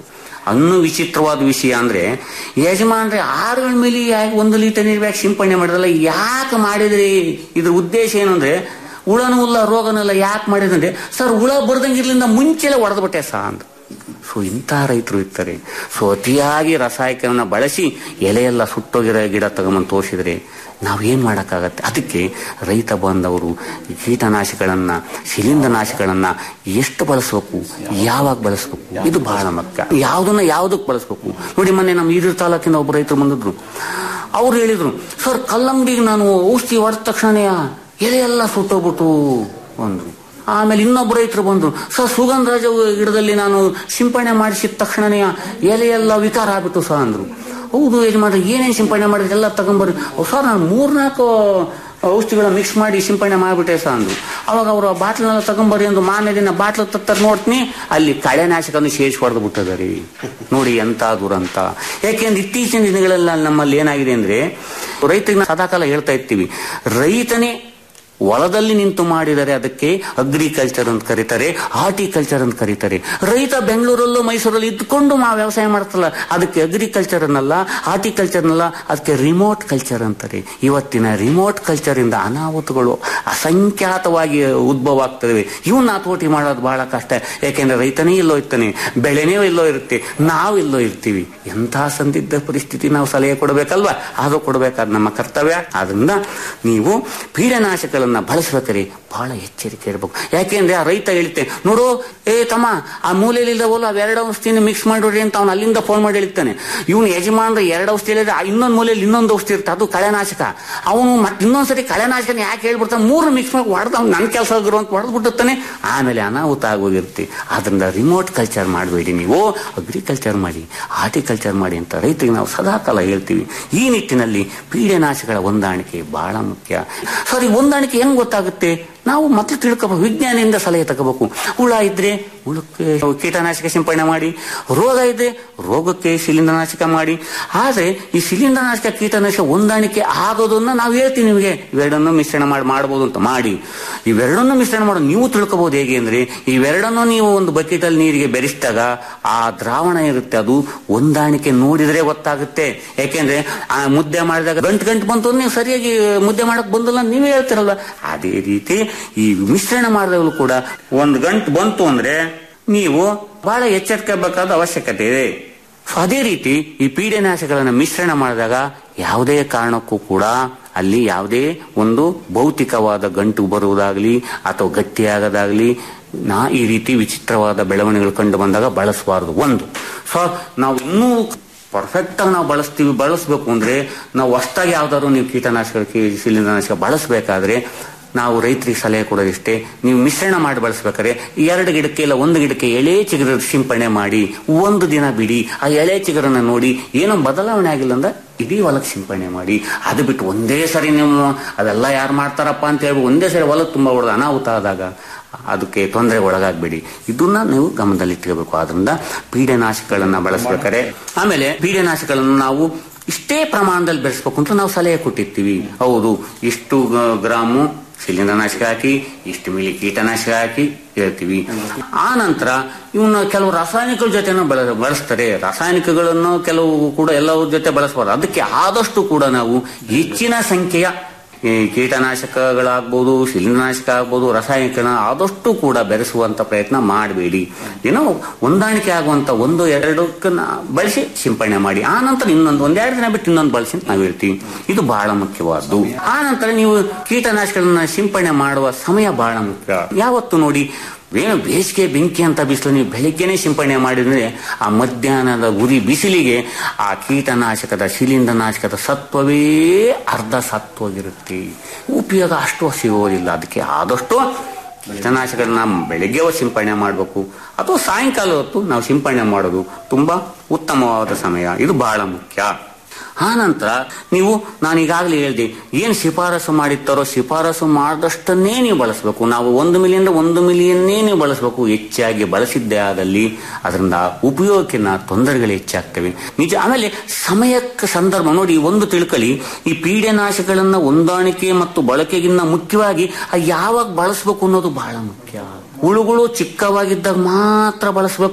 ಅನ್ನು ವಿಚಿತ್ರವಾದ ವಿಷಯ ಅಂದ್ರೆ ಯಜಮಾನ್ರೆ ಆರುಗಳ ಮೇಲೆ ಯಾಕೆ ಒಂದು ಲೀಟರ್ ನೀರು ಯಾಕೆ ಸಿಂಪಡಣೆ ಮಾಡಿದ್ರಲ್ಲ ಯಾಕೆ ಮಾಡಿದ್ರಿ ಇದ್ರ ಉದ್ದೇಶ ಏನು ಅಂದ್ರೆ ಹುಳನೂ ಇಲ್ಲ ರೋಗನೂ ಇಲ್ಲ ಯಾಕೆ ಮಾಡಿದ್ರಂದ್ರೆ ಸರ್ ಹುಳ ಬರ್ದಂಗಿರ್ಲಿಂದ ಮುಂಚೆಲೆ ಹೊಡೆದ್ಬಿಟ್ಟೆ ಸಾ ಅಂತ ಸೊ ಇಂಥ ರೈತರು ಇರ್ತಾರೆ ಸೊ ಅತಿಯಾಗಿ ರಾಸಾಯನಿಕವನ್ನ ಬಳಸಿ ಎಲೆಯೆಲ್ಲ ಸುಟ್ಟೋಗಿರೋ ಗಿಡ ತಗೊಂಬಂದು ತೋರಿಸಿದ್ರೆ ನಾವೇನ್ ಮಾಡೋಕ್ಕಾಗತ್ತೆ ಅದಕ್ಕೆ ರೈತ ಬಾಂಧವರು ಈ ಕೀಟನಾಶಗಳನ್ನ ಶಿಲೀಂಧ್ರನಾಶಗಳನ್ನ ಎಷ್ಟು ಬಳಸಬೇಕು ಯಾವಾಗ ಬಳಸಬೇಕು ಇದು ಬಹಳ ಮುಖ್ಯ ಯಾವ್ದನ್ನ ಯಾವ್ದಕ್ಕೆ ಬಳಸಬೇಕು ನೋಡಿ ಮೊನ್ನೆ ನಮ್ಮ ಈದೂರು ತಾಲೂಕಿನ ಒಬ್ಬ ರೈತರು ಬಂದಿದ್ರು ಅವ್ರು ಹೇಳಿದ್ರು ಸರ್ ಕಲ್ಲಂಗಡಿಗೆ ನಾನು ಔಷಧಿ ಹೊಡೆದ ತಕ್ಷಣನೇ ಎಲೆ ಎಲ್ಲ ಸುಟ್ಟೋಗ್ಬಿಟ್ಟು ಅಂದ್ರು ಆಮೇಲೆ ಇನ್ನೊಬ್ಬ ರೈತರು ಬಂದ್ರು ಸರ್ ಸುಗಂಧರಾಜ ಗಿಡದಲ್ಲಿ ನಾನು ಸಿಂಪಡಣೆ ಮಾಡಿಸಿದ ತಕ್ಷಣನೇ ಎಲೆ ಎಲ್ಲ ವಿಕಾರ ಆಗ್ಬಿಟ್ಟು ಸಹ ಅಂದ್ರು ಹೌದು ಯಜಮಾನ್ರೆ ಏನೇನು ಸಿಂಪಡಣೆ ಮಾಡಿದ್ರೆ ಎಲ್ಲ ತಗೊಂಬರ್ರಿ "ಓ, ಸರ್ ನಾನು ಮೂರ್ನಾಲ್ಕು ಔಷಧಿಗಳ ಮಿಕ್ಸ್ ಮಾಡಿ ಸಿಂಪಡಣೆ ಮಾಡಿಬಿಟ್ಟೆ ಸಹ ಅಂದ್ರು ಅವಾಗ ಅವರು ಬಾಟ್ಲನ್ನೆಲ್ಲ ತಗೊಂಬರ್ರಿ ಅಂದು ಮಾರನೇ ದಿನ ಬಾಟ್ಲ್ ತತ್ತರ ನೋಡ್ತೀನಿ ಅಲ್ಲಿ ಕಳೆನಾಶಕವನ್ನು ಸೇರಿಸಿ ಹೊಡೆದು ಬಿಟ್ಟದರಿ ನೋಡಿ ಎಂತ ದುರಂತ ಯಾಕೆಂದ್ರೆ ಇತ್ತೀಚಿನ ದಿನಗಳೆಲ್ಲ ನಮ್ಮಲ್ಲಿ ಏನಾಗಿದೆ ಅಂದ್ರೆ ರೈತರಿಗೆ ಸದಾಕಾಲ ಹೇಳ್ತಾ ಇರ್ತೀವಿ ರೈತನೇ ಹೊಲದಲ್ಲಿ ನಿಂತು ಮಾಡಿದರೆ ಅದಕ್ಕೆ ಅಗ್ರಿಕಲ್ಚರ್ ಅಂತ ಕರೀತಾರೆ ಹಾರ್ಟಿಕಲ್ಚರ್ ಅಂತ ಕರೀತಾರೆ ರೈತ ಬೆಂಗಳೂರಲ್ಲೂ ಮೈಸೂರಲ್ಲಿ ಇದ್ಕೊಂಡು ಮಾ ವ್ಯವಸಾಯ ಮಾಡ್ತಲ್ಲ ಅದಕ್ಕೆ ಅಗ್ರಿಕಲ್ಚರ್ ಅನ್ನಲ್ಲ ಹಾರ್ಟಿಕಲ್ಚರ್ನಲ್ಲ ಅದಕ್ಕೆ ರಿಮೋಟ್ ಕಲ್ಚರ್ ಅಂತಾರೆ ಇವತ್ತಿನ ರಿಮೋಟ್ ಕಲ್ಚರ್ ಇಂದ ಅನಾಹುತಗಳು ಅಸಂಖ್ಯಾತವಾಗಿ ಉದ್ಭವ ಆಗ್ತವೆ ಇವನ್ನ ಹತೋಟಿ ಮಾಡೋದು ಬಹಳ ಕಷ್ಟ ಯಾಕೆಂದ್ರೆ ರೈತನೇ ಇಲ್ಲೋ ಇರ್ತಾನೆ ಬೆಳೆನೇ ಇಲ್ಲೋ ಇರುತ್ತೆ ನಾವು ಇಲ್ಲೋ ಇರ್ತೀವಿ ಎಂತಹ ಸಂದಿಗ್ಧ ಪರಿಸ್ಥಿತಿ ನಾವು ಸಲಹೆ ಕೊಡಬೇಕಲ್ವಾ ಅದು ಕೊಡಬೇಕಾದ ನಮ್ಮ ಕರ್ತವ್ಯ ಆದ್ರಿಂದ ನೀವು ಪೀಡನಾಶಕಗಳನ್ನ ಬಳಸ್ಬೇಕಾದ್ರೆ ಬಹಳ ಎಚ್ಚರಿಕೆ ಇರಬೇಕು ಯಾಕೆಂದ್ರೆ ಆ ರೈತ ಹೇಳ್ತೆ ನೋಡು ಏ ತಮ್ಮ ಆ ಮೂಲೆಯಲ್ಲಿದ್ದಾವಲ್ಲ ಅವೆರಡು ಔಷಧಿನ ಮಿಕ್ಸ್ ಮಾಡಿಡ್ರಿ ಅಂತ ಅವ್ನು ಅಲ್ಲಿಂದ ಫೋನ್ ಮಾಡಿ ಹೇಳ್ತಾನೆ ಇವನು ಯಜಮಾನ್ರ ಎರಡು ಔಷಧಿ ಹೇಳಿದ್ರೆ ಇನ್ನೊಂದು ಮೂಲೆಯಲ್ಲಿ ಇನ್ನೊಂದು ಔಷಧಿ ಇರುತ್ತೆ ಅದು ಕಳೆನಾಶಕ ಅವನು ಮತ್ತೆ ಇನ್ನೊಂದ್ಸರಿ ಕಳೆನಾಶಕನ ಯಾಕೆ ಹೇಳ್ಬಿಡ್ತಾನೆ ಮೂರು ಮಿಕ್ಸ್ ಮಾಡಿ ಹೊಡೆದು ಅವ್ನು ನನ್ನ ಕೆಲಸ ಆಗಿರೋ ಅಂತ ಹೊಡೆದು ಬಿಟ್ಟಿರ್ತಾನೆ ಆಮೇಲೆ ಅನಾಹುತ ಆಗೋಗಿರುತ್ತೆ ಆದ್ರಿಂದ ರಿಮೋಟ್ ಕಲ್ಚರ್ ಮಾಡಬೇಡಿ ನೀವು ಅಗ್ರಿಕಲ್ಚರ್ ಮಾಡಿ ಹಾರ್ಟಿಕಲ್ಚರ್ ಮಾಡಿ ಅಂತ ರೈತರಿಗೆ ನಾವು ಸದಾಕಾಲ ಹೇಳ್ತೀವಿ ಈ ನಿಟ್ಟಿನಲ್ಲಿ ಪೀಡೆನಾಶಗಳ ಹೊಂದಾಣಿಕೆ ಬಹಳ ಮುಖ್ಯ ಸರಿ ಹೊಂದಾಣಿಕೆ ಹೆಂಗ್ ಗೊತ್ತಾಗುತ್ತೆ ನಾವು ಮತ್ತೆ ತಿಳ್ಕೋಬೇಕು ವಿಜ್ಞಾನಿಯಿಂದ ಸಲಹೆ ತಗೋಬೇಕು ಹುಳ ಇದ್ರೆ ಹುಳಕ್ಕೆ ಕೀಟನಾಶಕ ಸಿಂಪಡಣೆ ಮಾಡಿ ರೋಗ ಇದ್ರೆ ರೋಗಕ್ಕೆ ಶಿಲೀಂಧ್ರನಾಶಕ ಮಾಡಿ ಆದ್ರೆ ಈ ಶಿಲೀಂಧ್ರನಾಶಕ ಕೀಟನಾಶಕ ಹೊಂದಾಣಿಕೆ ಆಗೋದನ್ನ ನಾವು ಹೇಳ್ತೀವಿ ನಿಮಗೆ ಇವೆರಡನ್ನು ಮಿಶ್ರಣ ಮಾಡಿ ಮಾಡ್ಬೋದು ಅಂತ ಮಾಡಿ ಇವೆರಡನ್ನು ಮಿಶ್ರಣ ಮಾಡೋದು ನೀವು ತಿಳ್ಕೋಬಹುದು ಹೇಗೆ ಅಂದ್ರೆ ಇವೆರಡನ್ನು ನೀವು ಒಂದು ಬಕೆಟ್ ಅಲ್ಲಿ ನೀರಿಗೆ ಬೆರೆಸಿದಾಗ ಆ ದ್ರಾವಣ ಇರುತ್ತೆ ಅದು ಹೊಂದಾಣಿಕೆ ನೋಡಿದ್ರೆ ಗೊತ್ತಾಗುತ್ತೆ ಯಾಕೆಂದ್ರೆ ಆ ಮುದ್ದೆ ಮಾಡಿದಾಗ ಗಂಟು ಗಂಟು ಬಂತು ಅಂದ್ರೆ ನೀವು ಸರಿಯಾಗಿ ಮುದ್ದೆ ಮಾಡಕ್ ಬಂದಿಲ್ಲ ಅಂತ ನೀವೇ ಹೇಳ್ತಿರಲ್ವ ಅದೇ ರೀತಿ ಈ ಮಿಶ್ರಣ ಮಾಡಿದಾಗಲೂ ಕೂಡ ಒಂದು ಗಂಟು ಬಂತು ಅಂದ್ರೆ ನೀವು ಬಹಳ ಎಚ್ಚರಿಕೆ ಬೇಕಾದ ಅವಶ್ಯಕತೆ ಇದೆ ಸೊ ಅದೇ ರೀತಿ ಈ ಪೀಡೆನಾಶಕಗಳನ್ನ ಮಿಶ್ರಣ ಮಾಡಿದಾಗ ಯಾವುದೇ ಕಾರಣಕ್ಕೂ ಕೂಡ ಅಲ್ಲಿ ಯಾವುದೇ ಒಂದು ಭೌತಿಕವಾದ ಗಂಟು ಬರುವುದಾಗ್ಲಿ ಅಥವಾ ಗಟ್ಟಿಯಾಗದಾಗ್ಲಿ ನಾ ಈ ರೀತಿ ವಿಚಿತ್ರವಾದ ಬೆಳವಣಿಗೆಗಳು ಕಂಡು ಬಂದಾಗ ಬಳಸಬಾರದು ಒಂದು ಸೊ ನಾವು ಇನ್ನೂ ಪರ್ಫೆಕ್ಟ್ ಆಗಿ ನಾವು ಬಳಸ್ತೀವಿ ಬಳಸಬೇಕು ಅಂದ್ರೆ ನಾವು ಹೊಸ್ದಾಗಿ ಯಾವ್ದಾದ್ರು ನೀವು ಕೀಟನಾಶಕ ಕೀ- ಶಿಲೀಂಧ್ರನಾಶಕ ಬಳಸಬೇಕಾದ್ರೆ ನಾವು ರೈತರಿಗೆ ಸಲಹೆ ಕೊಡೋದಿಷ್ಟೇ ನೀವು ಮಿಶ್ರಣ ಮಾಡಿ ಬಳಸ್ಬೇಕಾದ್ರೆ ಎರಡು ಗಿಡಕ್ಕೆ ಇಲ್ಲ ಒಂದು ಗಿಡಕ್ಕೆ ಎಳೆ ಚಿಗುರು ಸಿಂಪಡಣೆ ಮಾಡಿ ಒಂದು ದಿನ ಬಿಡಿ ಆ ಎಳೆ ಚಿಗುರನ್ನ ನೋಡಿ ಏನೋ ಬದಲಾವಣೆ ಆಗಿಲ್ಲ ಅಂದ್ರೆ ಇಡೀ ಹೊಲಕ್ಕೆ ಸಿಂಪಡಣೆ ಮಾಡಿ ಅದು ಬಿಟ್ಟು ಒಂದೇ ಸರಿ ನೀವು ಅದೆಲ್ಲ ಯಾರು ಮಾಡ್ತಾರಪ್ಪ ಅಂತ ಹೇಳಿ ಒಂದೇ ಸರಿ ಹೊಲಕ್ಕೆ ತುಂಬಾ ಹೊಡೆದ ಅನಾಹುತ ಆದಾಗ ಅದಕ್ಕೆ ತೊಂದರೆ ಒಳಗಾಗಬೇಡಿ ಇದನ್ನ ನೀವು ಗಮನದಲ್ಲಿಟ್ಕೋಬೇಕು ಆದ್ರಿಂದ ಪೀಡೆನಾಶಕಗಳನ್ನ ಬಳಸ್ಬೇಕಾದ್ರೆ ಆಮೇಲೆ ಪೀಡೆನಾಶಕಗಳನ್ನು ನಾವು ಇಷ್ಟೇ ಪ್ರಮಾಣದಲ್ಲಿ ಬೆಳೆಸ್ಬೇಕು ಅಂತ ನಾವು ಸಲಹೆ ಕೊಟ್ಟಿರ್ತೀವಿ ಹೌದು ಇಷ್ಟು ಗ- ಗ್ರಾಮು ಶಿಲೀಂಧ್ರನಾಶಕ ಹಾಕಿ ಇಷ್ಟು ಮಿಲಿ ಕೀಟನಾಶಕ ಹಾಕಿ ಹೇಳ್ತೀವಿ ಆ ನಂತರ ಇವನ್ನ ಕೆಲವು ರಾಸಾಯನಿಕಗಳ ಜೊತೆನೂ ಬಳ ಬಳಸ್ತಾರೆ ರಾಸಾಯನಿಕಗಳನ್ನು ಕೆಲವು ಕೂಡ ಎಲ್ಲರ ಜೊತೆ ಬಳಸಬಾರ್ದು ಅದಕ್ಕೆ ಆದಷ್ಟು ಕೂಡ ನಾವು ಹೆಚ್ಚಿನ ಸಂಖ್ಯೆಯ ಈ ಕೀಟನಾಶಕಗಳಾಗ್ಬೋದು ಶಿಲೀಂಧ್ರನಾಶಕ ಆಗ್ಬೋದು ರಾಸಾಯನಿಕನ ಆದಷ್ಟು ಕೂಡ ಬೆರೆಸುವಂತ ಪ್ರಯತ್ನ ಮಾಡಬೇಡಿ ಏನೋ ಹೊಂದಾಣಿಕೆ ಆಗುವಂತ ಒಂದು ಎರಡಕ್ಕನ್ನ ಬಳಸಿ ಸಿಂಪಡಣೆ ಮಾಡಿ ಆ ನಂತರ ಇನ್ನೊಂದು ಒಂದೆರಡು ದಿನ ಬಿಟ್ಟು ಇನ್ನೊಂದು ಬಳಸಿ ಅಂತ ನಾವು ಹೇಳ್ತೀವಿ ಇದು ಬಹಳ ಮುಖ್ಯವಾದ್ದು ಆ ನಂತರ ನೀವು ಕೀಟನಾಶಕಗಳನ್ನ ಸಿಂಪಡಣೆ ಮಾಡುವ ಸಮಯ ಬಹಳ ಮುಖ್ಯ ಯಾವತ್ತು ನೋಡಿ ಏನು ಬೇಸಿಗೆ ಬೆಂಕಿ ಅಂತ ಬಿಸಿಲು ನೀವು ಬೆಳಿಗ್ಗೆನೆ ಸಿಂಪಡಣೆ ಮಾಡಿದ್ರೆ ಆ ಮಧ್ಯಾಹ್ನದ ಉರಿ ಬಿಸಿಲಿಗೆ ಆ ಕೀಟನಾಶಕದ ಶಿಲೀಂಧ್ರನಾಶಕದ ಸತ್ವವೇ ಅರ್ಧ ಸತ್ವಗಿರುತ್ತೆ ಉಪಯೋಗ ಅಷ್ಟು ಸಿಗೋದಿಲ್ಲ ಅದಕ್ಕೆ ಆದಷ್ಟು ಕೀಟನಾಶಕಗಳನ್ನ ಬೆಳಗ್ಗೆ ಹೊತ್ತು ಸಿಂಪಡಣೆ ಮಾಡಬೇಕು ಅಥವಾ ಸಾಯಂಕಾಲ ಹೊತ್ತು ನಾವು ಸಿಂಪಡಣೆ ಮಾಡೋದು ತುಂಬಾ ಉತ್ತಮವಾದ ಸಮಯ ಇದು ಬಹಳ ಮುಖ್ಯ ಆ ನಂತರ ನೀವು ನಾನು ಈಗಾಗಲೇ ಹೇಳಿದೆ ಏನ್ ಶಿಫಾರಸು ಮಾಡಿರ್ತಾರೋ ಶಿಫಾರಸು ಮಾಡಿದಷ್ಟನ್ನೇ ನೀವು ಬಳಸಬೇಕು ನಾವು ಒಂದು ಮಿಲಿಯಿಂದ ಒಂದು ಮಿಲಿಯನ್ನೇ ನೀವು ಬಳಸಬೇಕು ಹೆಚ್ಚಾಗಿ ಬಳಸಿದ್ದೇ ಆದಲ್ಲಿ ಅದರಿಂದ ಉಪಯೋಗಕ್ಕಿನ್ನ ತೊಂದರೆಗಳು ಹೆಚ್ಚಾಗ್ತವೆ ನಿಜ ಆಮೇಲೆ ಸಮಯಕ್ಕೆ ಸಂದರ್ಭ ನೋಡಿ ಒಂದು ತಿಳ್ಕೊಳ್ಳಿ ಈ ಪೀಡೆನಾಶಗಳನ್ನ ಹೊಂದಾಣಿಕೆ ಮತ್ತು ಬಳಕೆಗಿನ್ನ ಮುಖ್ಯವಾಗಿ ಆ ಯಾವಾಗ ಬಳಸಬೇಕು ಅನ್ನೋದು ಬಹಳ ಮುಖ್ಯ ಹುಳುಗಳು ಚಿಕ್ಕವಾಗಿದ್ದಾಗ ಮಾತ್ರ ಬಳಸಬೇಕು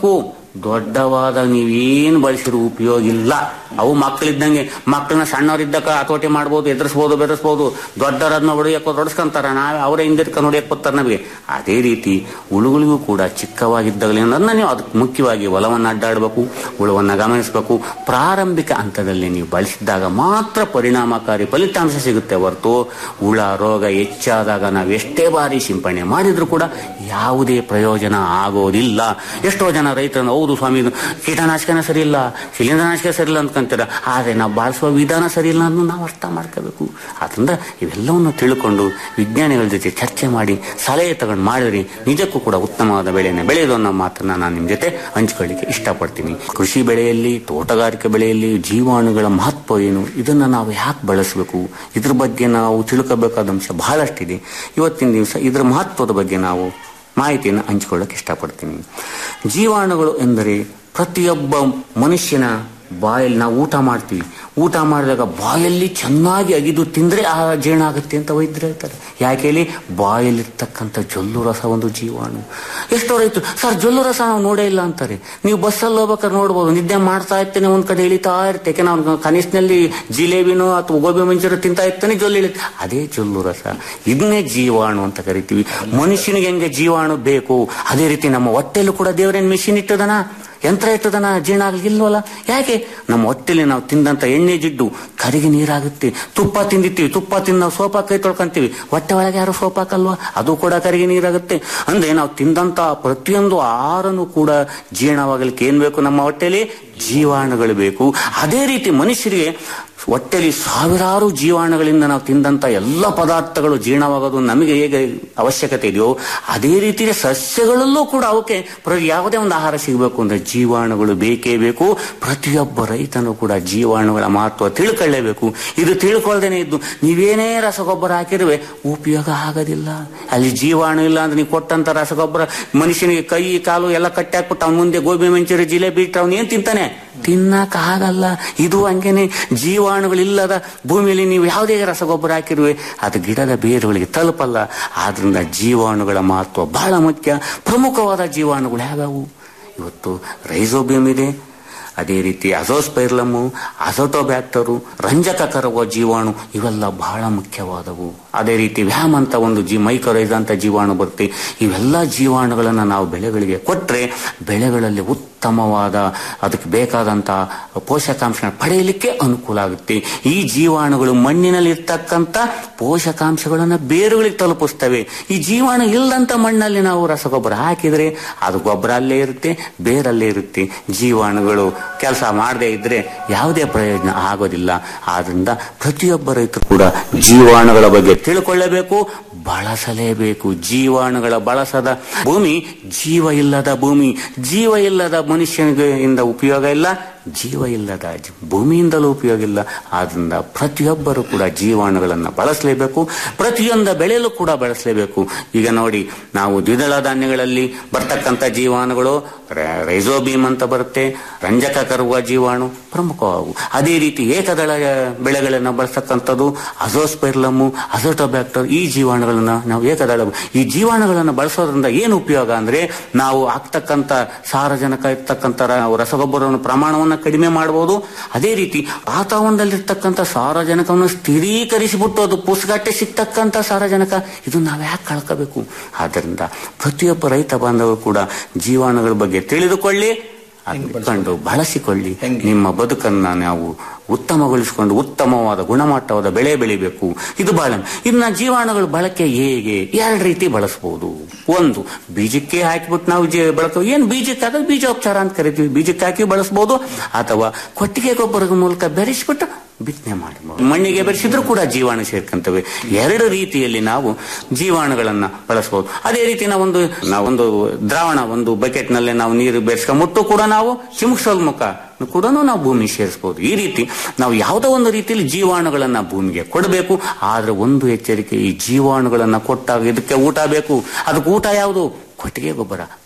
ದೊಡ್ಡವಾದ ನೀವೇನು ಬಳಸಿದ್ರು ಉಪಯೋಗ ಇಲ್ಲ ಅವು ಮಕ್ಕಳಿದ್ದಂಗೆ ಮಕ್ಕಳನ್ನ ಸಣ್ಣವರಿದ್ದಕ್ಕ ಹತೋಟಿ ಮಾಡ್ಬೋದು ಎದುರಿಸ್ಬೋದು ಬೆದರಿಸ್ಬೋದು ದೊಡ್ಡವರನ್ನ ಹೊಡೆಯಕ್ಕೆ ಹೊಡೆಸ್ಕೊಂತಾರ ನಾವೇ ಅವರೇ ಹಿಂದಿರ್ಕೊಂಡು ಹೊಡೆಯಕ್ಕೆ ಬರ್ತಾರೆ ನಮಗೆ ಅದೇ ರೀತಿ ಹುಳುಗಳಿಗೂ ಕೂಡ ಚಿಕ್ಕವಾಗಿದ್ದಾಗಲೇ ಅದನ್ನ ನೀವು ಅದಕ್ಕೆ ಮುಖ್ಯವಾಗಿ ಹೊಲವನ್ನು ಅಡ್ಡಾಡಬೇಕು ಹುಳುವನ್ನು ಗಮನಿಸಬೇಕು ಪ್ರಾರಂಭಿಕ ಹಂತದಲ್ಲಿ ನೀವು ಬಳಸಿದಾಗ ಮಾತ್ರ ಪರಿಣಾಮಕಾರಿ ಫಲಿತಾಂಶ ಸಿಗುತ್ತೆ ಹೊರತು ಹುಳ ರೋಗ ಹೆಚ್ಚಾದಾಗ ನಾವು ಎಷ್ಟೇ ಬಾರಿ ಸಿಂಪಡಣೆ ಮಾಡಿದ್ರು ಕೂಡ ಯಾವುದೇ ಪ್ರಯೋಜನ ಆಗೋದಿಲ್ಲ ಎಷ್ಟೋ ಜನ ರೈತರನ್ನು ಹೌದು ಸ್ವಾಮಿ ಇದು ಕೀಟನಾಶಕನೇ ಸರಿ ಇಲ್ಲ ಶಿಲೀಂಧ್ರನಾಶಕ ಸರಿ ಇಲ್ಲ ಅಂದ್ಕೊಂತೀರ ಆದರೆ ನಾವು ಬಳಸುವ ವಿಧಾನ ಸರಿ ಇಲ್ಲ ಅನ್ನೋದು ನಾವು ಅರ್ಥ ಮಾಡ್ಕೋಬೇಕು ಆದ್ರಿಂದ ಇವೆಲ್ಲವನ್ನು ತಿಳ್ಕೊಂಡು ವಿಜ್ಞಾನಿಗಳ ಜೊತೆ ಚರ್ಚೆ ಮಾಡಿ ಸಲಹೆ ತಗೊಂಡು ಮಾಡಿದ್ರಿ ನಿಜಕ್ಕೂ ಕೂಡ ಉತ್ತಮವಾದ ಬೆಳೆಯನ್ನು ಬೆಳೆಯೋದು ಅನ್ನೋ ಮಾತನ್ನ ನಾನು ನಿಮ್ಮ ಜೊತೆ ಹಂಚ್ಕೊಳ್ಳಿಕ್ಕೆ ಇಷ್ಟಪಡ್ತೀನಿ ಕೃಷಿ ಬೆಳೆಯಲ್ಲಿ ತೋಟಗಾರಿಕೆ ಬೆಳೆಯಲ್ಲಿ ಜೀವಾಣುಗಳ ಮಹತ್ವ ಏನು ಇದನ್ನ ನಾವು ಯಾಕೆ ಬಳಸಬೇಕು ಇದ್ರ ಬಗ್ಗೆ ನಾವು ತಿಳ್ಕೋಬೇಕಾದ ಅಂಶ ಬಹಳಷ್ಟಿದೆ ಇವತ್ತಿನ ದಿವಸ ಇದರ ಮಹತ್ವದ ಬಗ್ಗೆ ನಾವು ಮಾಹಿತಿಯನ್ನು ಹಂಚಿಕೊಳ್ಳಕ್ಕೆ ಇಷ್ಟಪಡ್ತೀನಿ ಜೀವಾಣುಗಳು ಎಂದರೆ ಪ್ರತಿಯೊಬ್ಬ ಮನುಷ್ಯನ ಬಾಯಲ್ಲಿ ನಾವು ಊಟ ಮಾಡ್ತೀವಿ ಊಟ ಮಾಡಿದಾಗ ಬಾಯಲ್ಲಿ ಚೆನ್ನಾಗಿ ಅಗಿದು ತಿಂದ್ರೆ ಆ ಜೀರ್ಣ ಆಗುತ್ತೆ ಅಂತ ವೈದ್ಯರು ಹೇಳ್ತಾರೆ ಯಾಕೆ ಹೇಳಿ ಬಾಯಲ್ಲಿರ್ತಕ್ಕಂಥ ಜೊಲ್ಲು ರಸ ಒಂದು ಜೀವಾಣು ಎಷ್ಟೋ ರೈತರು ಸರ್ ಜೊಲ್ಲು ರಸ ನಾವು ನೋಡೇ ಇಲ್ಲ ಅಂತಾರೆ ನೀವು ಬಸ್ಸಲ್ಲಿ ಹೋಗ್ಬೇಕಾದ್ರೆ ನೋಡ್ಬೋದು ನಿದ್ದೆ ಮಾಡ್ತಾ ಇರ್ತೇನೆ ಒಂದ್ ಕಡೆ ಇಳಿತಾ ಇರ್ತೇನೆ ಯಾಕೆ ನಾವು ಕನಿಷ್ಠನಲ್ಲಿ ಜಿಲೇಬಿನೋ ಅಥವಾ ಗೋಬಿ ಮಂಚೂರಿ ತಿಂತಾ ಇರ್ತಾನೆ ಜೊಲ್ಲು ಇಳಿತೆ ಅದೇ ಜೊಲ್ಲು ರಸ ಇದನ್ನೇ ಜೀವಾಣು ಅಂತ ಕರಿತೀವಿ ಮನುಷ್ಯನಿಗೆ ಹೆಂಗೆ ಜೀವಾಣು ಬೇಕು ಅದೇ ರೀತಿ ನಮ್ಮ ಹೊಟ್ಟೆಲ್ಲೂ ಕೂಡ ದೇವರೇನು ಮಿಷಿನ್ ಇಟ್ಟದನ ಯಂತ್ರ ಇಟ್ಟದನ ಜೀರ್ಣ ಆಗ್ಲಿಲ್ವಲ್ಲ ಯಾಕೆ ನಮ್ಮ ಹೊಟ್ಟೆಲಿ ನಾವು ತಿಂದಂತ ಎಣ್ಣೆ ಜಿಡ್ಡು ಕರಿಗೆ ನೀರಾಗುತ್ತೆ ತುಪ್ಪ ತಿಂದಿರ್ತೀವಿ ತುಪ್ಪ ತಿಂದು ನಾವು ಸೋಪ್ ಕೈ ತೊಳ್ಕೊಂತೀವಿ ಹೊಟ್ಟೆ ಒಳಗೆ ಯಾರು ಸೋಪ್ ಹಾಕಲ್ವಾ ಅದು ಕೂಡ ಕರಿಗೆ ನೀರಾಗುತ್ತೆ ಅಂದ್ರೆ ನಾವು ತಿಂದಂತ ಪ್ರತಿಯೊಂದು ಆಹಾರನು ಕೂಡ ಜೀರ್ಣವಾಗಲಿಕ್ಕೆ ಏನ್ ಬೇಕು ನಮ್ಮ ಹೊಟ್ಟೆಲಿ ಜೀವಾಣುಗಳು ಬೇಕು ಅದೇ ರೀತಿ ಮನುಷ್ಯರಿಗೆ ಹೊಟ್ಟೆಲಿ ಸಾವಿರಾರು ಜೀವಾಣುಗಳಿಂದ ನಾವು ತಿಂದಂತ ಎಲ್ಲ ಪದಾರ್ಥಗಳು ಜೀರ್ಣವಾಗೋದು ನಮಗೆ ಹೇಗೆ ಅವಶ್ಯಕತೆ ಇದೆಯೋ ಅದೇ ರೀತಿ ಸಸ್ಯಗಳಲ್ಲೂ ಕೂಡ ಅವಕ್ಕೆ ಪ್ರ- ಯಾವುದೇ ಒಂದು ಆಹಾರ ಸಿಗಬೇಕು ಅಂದ್ರೆ ಜೀವಾಣುಗಳು ಬೇಕೇ ಬೇಕು ಪ್ರತಿಯೊಬ್ಬ ರೈತನು ಕೂಡ ಜೀವಾಣುಗಳ ಮಹತ್ವ ತಿಳ್ಕೊಳ್ಳೇಬೇಕು ಇದು ತಿಳ್ಕೊಳ್ದೇನೆ ಇದ್ದು ನೀವೇನೇ ರಸಗೊಬ್ಬರ ಹಾಕಿರುವೆ ಉಪಯೋಗ ಆಗೋದಿಲ್ಲ ಅಲ್ಲಿ ಜೀವಾಣು ಇಲ್ಲ ಅಂದ್ರೆ ನೀವು ಕೊಟ್ಟಂತ ರಸಗೊಬ್ಬರ ಮನುಷ್ಯನಿಗೆ ಕೈ ಕಾಲು ಎಲ್ಲ ಕಟ್ಟಿ ಹಾಕ್ಬಿಟ್ಟು ಅವ್ನ ಮುಂದೆ ಗೋಬಿ ಮಂಚೂರಿ ಜಿಲೇಬಿ ಇಟ್ಟು ಅವ್ನು ಏನ್ ತಿಂತಾನೆ ತಿನ್ನಕ್ ಆಗಲ್ಲ ಇದು ಹಂಗೇನೆ ಜೀವಾಣುಗಳಿಲ್ಲದ ಭೂಮಿಯಲ್ಲಿ ನೀವು ಯಾವುದೇ ರಸಗೊಬ್ಬರ ಹಾಕಿರುವೆ ಅದು ಗಿಡದ ಬೇರುಗಳಿಗೆ ತಲುಪಲ್ಲ ಆದ್ರಿಂದ ಜೀವಾಣುಗಳ ಮಹತ್ವ ಬಹಳ ಮುಖ್ಯ ಪ್ರಮುಖವಾದ ಜೀವಾಣುಗಳು ಯಾವ್ಯಾವು ಇವತ್ತು ರೈಸೋಬಿಯಂ ಇದೆ ಅದೇ ರೀತಿ ಅಜೋಸ್ಪೈರ್ಲಮು ಅಜೋಟೋಬ್ಯಾಕ್ಟರು ರಂಜಕ ಕರುವ ಜೀವಾಣು ಇವೆಲ್ಲ ಬಹಳ ಮುಖ್ಯವಾದವು ಅದೇ ರೀತಿ ವ್ಯಾಮ್ ಅಂತ ಒಂದು ಜೀ ಮೈಕ್ರೋರೈಸ್ ಅಂತ ಜೀವಾಣು ಬರುತ್ತೆ ಇವೆಲ್ಲ ಜೀವಾಣುಗಳನ್ನು ನಾವು ಬೆಳೆಗಳಿಗೆ ಕೊಟ್ರೆ ಬೆಳೆಗಳಲ್ಲಿ ಉತ್ತಮವಾದ ಅದಕ್ಕೆ ಬೇಕಾದಂತ ಪೋಷಕಾಂಶ ಪಡೆಯಲಿಕ್ಕೆ ಅನುಕೂಲ ಆಗುತ್ತೆ ಈ ಜೀವಾಣುಗಳು ಮಣ್ಣಿನಲ್ಲಿ ಇರ್ತಕ್ಕಂಥ ಪೋಷಕಾಂಶಗಳನ್ನು ಬೇರುಗಳಿಗೆ ತಲುಪಿಸ್ತವೆ ಈ ಜೀವಾಣು ಇಲ್ಲದಂತ ಮಣ್ಣಲ್ಲಿ ನಾವು ರಸಗೊಬ್ಬರ ಹಾಕಿದ್ರೆ ಅದು ಗೊಬ್ಬರ ಅಲ್ಲೇ ಇರುತ್ತೆ ಬೇರಲ್ಲೇ ಇರುತ್ತೆ ಜೀವಾಣುಗಳು ಕೆಲಸ ಮಾಡದೇ ಇದ್ರೆ ಯಾವುದೇ ಪ್ರಯೋಜನ ಆಗೋದಿಲ್ಲ ಆದ್ರಿಂದ ಪ್ರತಿಯೊಬ್ಬ ರೈತರು ಕೂಡ ಜೀವಾಣುಗಳ ಬಗ್ಗೆ ತಿಳ್ಕೊಳ್ಳಬೇಕು ಬಳಸಲೇಬೇಕು ಜೀವಾಣುಗಳ ಬಳಸದ ಭೂಮಿ ಜೀವ ಇಲ್ಲದ ಭೂಮಿ ಜೀವ ಇಲ್ಲದ ಮನುಷ್ಯನಿಗೆ ಇಂದ ಉಪಯೋಗ ಇಲ್ಲ ಜೀವ ಇಲ್ಲದ ಜ- ಭೂಮಿಯಿಂದಲೂ ಉಪಯೋಗ ಇಲ್ಲ ಆದ್ರಿಂದ ಪ್ರತಿಯೊಬ್ಬರು ಕೂಡ ಜೀವಾಣುಗಳನ್ನು ಬಳಸಲೇಬೇಕು ಪ್ರತಿಯೊಂದು ಬೆಳೆಯಲು ಕೂಡ ಬಳಸಲೇಬೇಕು ಈಗ ನೋಡಿ ನಾವು ದ್ವಿದಳ ಧಾನ್ಯಗಳಲ್ಲಿ ಬರ್ತಕ್ಕಂಥ ಜೀವಾಣುಗಳು ರ- ರೈಸೋಬೀಮ್ ಅಂತ ಬರುತ್ತೆ ರಂಜಕ ಕರುವ ಜೀವಾಣು ಪ್ರಮುಖವಾಗು ಅದೇ ರೀತಿ ಏಕದಳ ಬೆಳೆಗಳನ್ನು ಬಳಸ್ತಕ್ಕಂಥದ್ದು ಅಜೋಸ್ಪೈರ್ಲಮು ಅಜೋಟೋಬ್ಯಾಕ್ಟರ್ ಈ ಜೀವಾಣುಗಳನ್ನ ನಾವು ಏಕದಳ ಈ ಜೀವಾಣುಗಳನ್ನು ಬಳಸೋದ್ರಿಂದ ಏನು ಉಪಯೋಗ ಅಂದ್ರೆ ನಾವು ಆಗ್ತಕ್ಕಂಥ ಸಾರಜನಕ ಇರ್ತಕ್ಕಂಥ ರ- ರಸಗೊಬ್ಬರವನ್ನು ಪ್ರಮಾಣವನ್ನು ಕಡಿಮೆ ಮಾಡಬಹುದು ಅದೇ ರೀತಿ ವಾತಾವರಣದಲ್ಲಿರ್ತಕ್ಕಂಥ ಸಾರಜನಕವನ್ನು ಸ್ಥಿರೀಕರಿಸಿಬಿಟ್ಟು ಅದು ಪುಸ್ಗಟ್ಟೆ ಸಿಗ್ತಕ್ಕಂಥ ಸಾರಜನಕ ಇದು ನಾವು ಯಾಕೆ ಕಳ್ಕೋಬೇಕು ಆದ್ದರಿಂದ ಪ್ರತಿಯೊಬ್ಬ ರೈತ ಬಾಂಧವರು ಕೂಡ ಜೀವಾಣುಗಳ ಬಗ್ಗೆ ತಿಳಿದುಕೊಳ್ಳಿ ಅದನ್ನ ಕಂಡು ಬಳಸಿಕೊಳ್ಳಿ ನಿಮ್ಮ ಬದುಕನ್ನ ನಾವು ಉತ್ತಮಗೊಳಿಸಿಕೊಂಡು ಉತ್ತಮವಾದ ಗುಣಮಟ್ಟವಾದ ಬೆಳೆ ಬೆಳಿಬೇಕು ಇದು ಬಹಳ ಇನ್ನ ಜೀವಾಣುಗಳ ಬಳಕೆ ಹೇಗೆ ಎರಡು ರೀತಿ ಬಳಸಬಹುದು ಒಂದು ಬೀಜಕ್ಕೆ ಹಾಕಿಬಿಟ್ಟು ನಾವು ಜೀ- ಬಳಕ ಏನ್ ಬೀಜಕ್ಕೆ ಹಾಕೋದು ಬೀಜೋಪಚಾರ ಅಂತ ಕರಿತೀವಿ ಬೀಜಕ್ಕೆ ಹಾಕಿ ಬಳಸಬಹುದು ಅಥವಾ ಕೊಟ್ಟಿಗೆ ಗೊಬ್ಬರದ ಮೂಲಕ ಬೆರೆಸಿಬಿಟ್ಟು ಬಿತ್ತನೆ ಮಾಡಬಹುದು ಮಣ್ಣಿಗೆ ಬೆರೆಸಿದ್ರು ಕೂಡ ಜೀವಾಣು ಸೇರ್ಕೊಂತವೆ ಎರಡು ರೀತಿಯಲ್ಲಿ ನಾವು ಜೀವಾಣುಗಳನ್ನ ಬಳಸಬಹುದು ಅದೇ ರೀತಿ ನಾವೊಂದು ನಾವೊಂದು ದ್ರಾವಣ ಒಂದು ಬಕೆಟ್ ನಲ್ಲಿ ನಾವು ನೀರು ಬೆರೆಸ್ಕೊಂಡ್ಬಿಟ್ಟು ಕೂಡ ನಾವು ಚಿಮುಕ್ಸೋಲ್ ಮುಖ ಕೂಡ ನಾವು ಭೂಮಿ ಸೇರಿಸಬಹುದು ಈ ರೀತಿ ನಾವು ಯಾವುದೋ ಒಂದು ರೀತಿಯಲ್ಲಿ ಜೀವಾಣುಗಳನ್ನ ಭೂಮಿಗೆ ಕೊಡಬೇಕು ಆದ್ರೆ ಒಂದು ಎಚ್ಚರಿಕೆ ಈ ಜೀವಾಣುಗಳನ್ನ ಕೊಟ್ಟಾಗ ಇದಕ್ಕೆ ಊಟ ಬೇಕು ಅದಕ್ಕೆ ಊಟ ಯಾವುದು ಕೊಟ್ಟಿಗೆ ಗೊಬ್ಬರ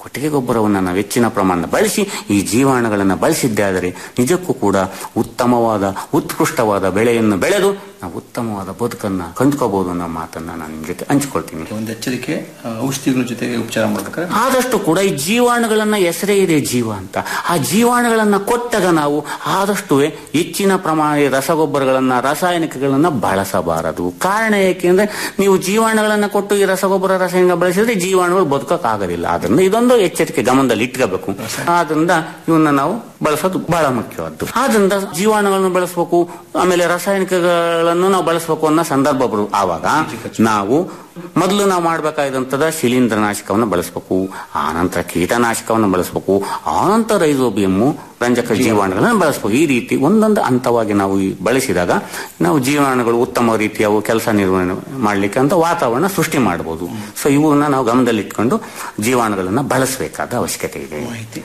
ಕೊಟ್ಟಿಗೆ ಗೊಬ್ಬರವನ್ನು ನಾವು ಹೆಚ್ಚಿನ ಪ್ರಮಾಣದ ಬಳಸಿ ಈ ಜೀವಾಣುಗಳನ್ನು ಬಳಸಿದ್ದೇ ಆದರೆ ನಿಜಕ್ಕೂ ಕೂಡ ಉತ್ತಮವಾದ ಉತ್ಕೃಷ್ಟವಾದ ಬೆಳೆಯನ್ನು ಬೆಳೆದು ನಾವು ಉತ್ತಮವಾದ ಬದುಕನ್ನು ಕಂಡುಕೋಬಹುದು ಅನ್ನೋ ಮಾತನ್ನ ನಾನು ನಿಮ್ಮ ಜೊತೆ ಹಂಚ್ಕೊಳ್ತೀನಿ ಒಂದು ಎಚ್ಚರಿಕೆ ಆ, ಔಷಧಿಗಳ ಜೊತೆಗೆ ಉಪಚಾರ ಮಾಡ್ಬೇಕಾದ್ರೆ ಆದಷ್ಟು ಕೂಡ ಈ ಜೀವಾಣುಗಳನ್ನ ಹೆಸರೇ ಇದೆ ಜೀವ ಅಂತ ಆ ಜೀವಾಣುಗಳನ್ನ ಕೊಟ್ಟಾಗ ನಾವು ಆದಷ್ಟು ಹೆಚ್ಚಿನ ಪ್ರಮಾಣದ ರಸಗೊಬ್ಬರಗಳನ್ನ ರಾಸಾಯನಿಕಗಳನ್ನ ಬಳಸಬಾರದು ಕಾರಣ ಏಕೆಂದ್ರೆ ನೀವು ಜೀವಾಣುಗಳನ್ನ ಕೊಟ್ಟು ಈ ರಸಗೊಬ್ಬರ ರಾಸಾಯನಿಕ ಬಳಸಿದ್ರೆ ಜೀವಾಣುಗಳು ಬದುಕಕ್ಕಾಗೋದಿಲ್ಲ ಅದರಿಂದ ಇದೊಂದು ಎಚ್ಚರಿಕೆ ಗಮನದಲ್ಲಿ ಇಟ್ಕೋಬೇಕು ಆದ್ರಿಂದ ಇವನ್ನ ನಾವು ಬಳಸೋದು ಬಹಳ ಮುಖ್ಯವಾದ್ದು ಆದ್ರಿಂದ ಜೀವಾಣುಗಳನ್ನು ಬಳಸಬೇಕು ಆಮೇಲೆ ರಾಸಾಯನಿಕಗಳನ್ನು ನಾವು ಬಳಸಬೇಕು ಅನ್ನೋ ಸಂದರ್ಭ ಬರು ಆವಾಗ ನಾವು ಮೊದಲು ನಾವು ಮಾಡಬೇಕಾದಂಥದ ಶಿಲೀಂಧ್ರನಾಶಕವನ್ನು ಬಳಸಬೇಕು ಆನಂತರ ಕೀಟನಾಶಕವನ್ನು ಬಳಸಬೇಕು ಆನಂತರ ರೈಸೋಬಿಯಮ್ಮು ರಂಜಕ ಜೀವಾಣುಗಳನ್ನು ಬಳಸಬೇಕು ಈ ರೀತಿ ಒಂದೊಂದು ಹಂತವಾಗಿ ನಾವು ಈ ಬಳಸಿದಾಗ ನಾವು ಜೀವಾಣುಗಳು ಉತ್ತಮ ರೀತಿಯ ಅವು ಕೆಲಸ ನಿರ್ವಹಣೆ ಮಾಡಲಿಕ್ಕೆ ಅಂತ ವಾತಾವರಣ ಸೃಷ್ಟಿ ಮಾಡಬಹುದು ಸೊ ಇವನ್ನ ನಾವು ಗಮನದಲ್ಲಿಟ್ಕೊಂಡು ಜೀವಾಣುಗಳನ್ನು ಬಳಸಬೇಕಾದ ಅವಶ್ಯಕತೆ ಇದೆ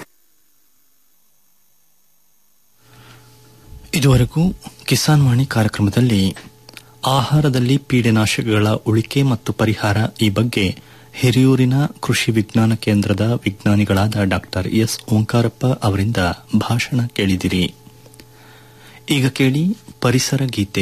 ಇದುವರೆಗೂ ಕಿಸಾನ್ ವಾಣಿ ಕಾರ್ಯಕ್ರಮದಲ್ಲಿ ಆಹಾರದಲ್ಲಿ ಪೀಡೆನಾಶಕಗಳ ಉಳಿಕೆ ಮತ್ತು ಪರಿಹಾರ ಈ ಬಗ್ಗೆ ಹಿರಿಯೂರಿನ ಕೃಷಿ ವಿಜ್ಞಾನ ಕೇಂದ್ರದ ವಿಜ್ಞಾನಿಗಳಾದ ಡಾಕ್ಟರ್ ಎಸ್ ಓಂಕಾರಪ್ಪ ಅವರಿಂದ ಭಾಷಣ ಕೇಳಿದಿರಿ ಈಗ ಕೇಳಿ ಪರಿಸರ ಗೀತೆ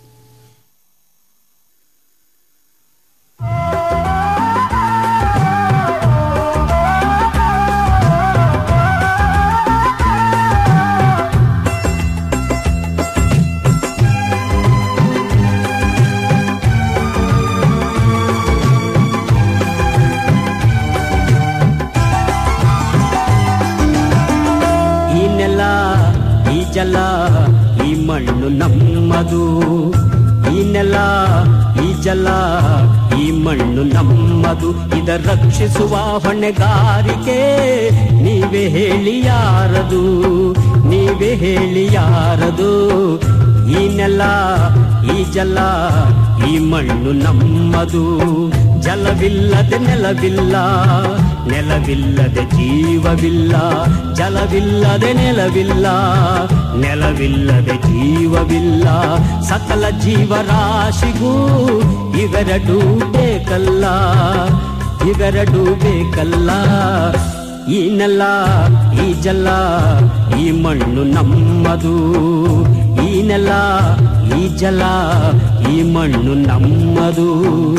ಈ ನೆಲ ಈ ಜಲ ಈ ಮಣ್ಣು ನಮ್ಮದು ಈ ನೆಲ ಈ ಜಲ ಈ ಮಣ್ಣು ನಮ್ಮದು ಇದ ರಕ್ಷಿಸುವ ಹೊಣೆಗಾರಿಕೆ ನೀವೇ ಹೇಳಿ ಯಾರದು ನೀವೇ ಹೇಳಿ ಯಾರದು ಈ ನೆಲ ಈ ಜಲ ಈ ಮಣ್ಣು ನಮ್ಮದು ಜಲವಿಲ್ಲದೆ ನೆಲವಿಲ್ಲ ನೆಲವಿಲ್ಲದೆ ಜೀವವಿಲ್ಲ ಜಲವಿಲ್ಲದೆ ನೆಲವಿಲ್ಲ ನೆಲವಿಲ್ಲದೆ ಜೀವವಿಲ್ಲ ಸಕಲ ಜೀವರಾಶಿಗೂ ಇವೆರಡೂ ಬೇಕಲ್ಲ ಇವೆರಡೂ ಬೇಕಲ್ಲ ಈ ನೆಲ ಈ ಜಲ ಈ ಮಣ್ಣು ನಮ್ಮದು ಈ ನೆಲ ಈ ಜಲ ಈ ಮಣ್ಣು ನಮ್ಮದು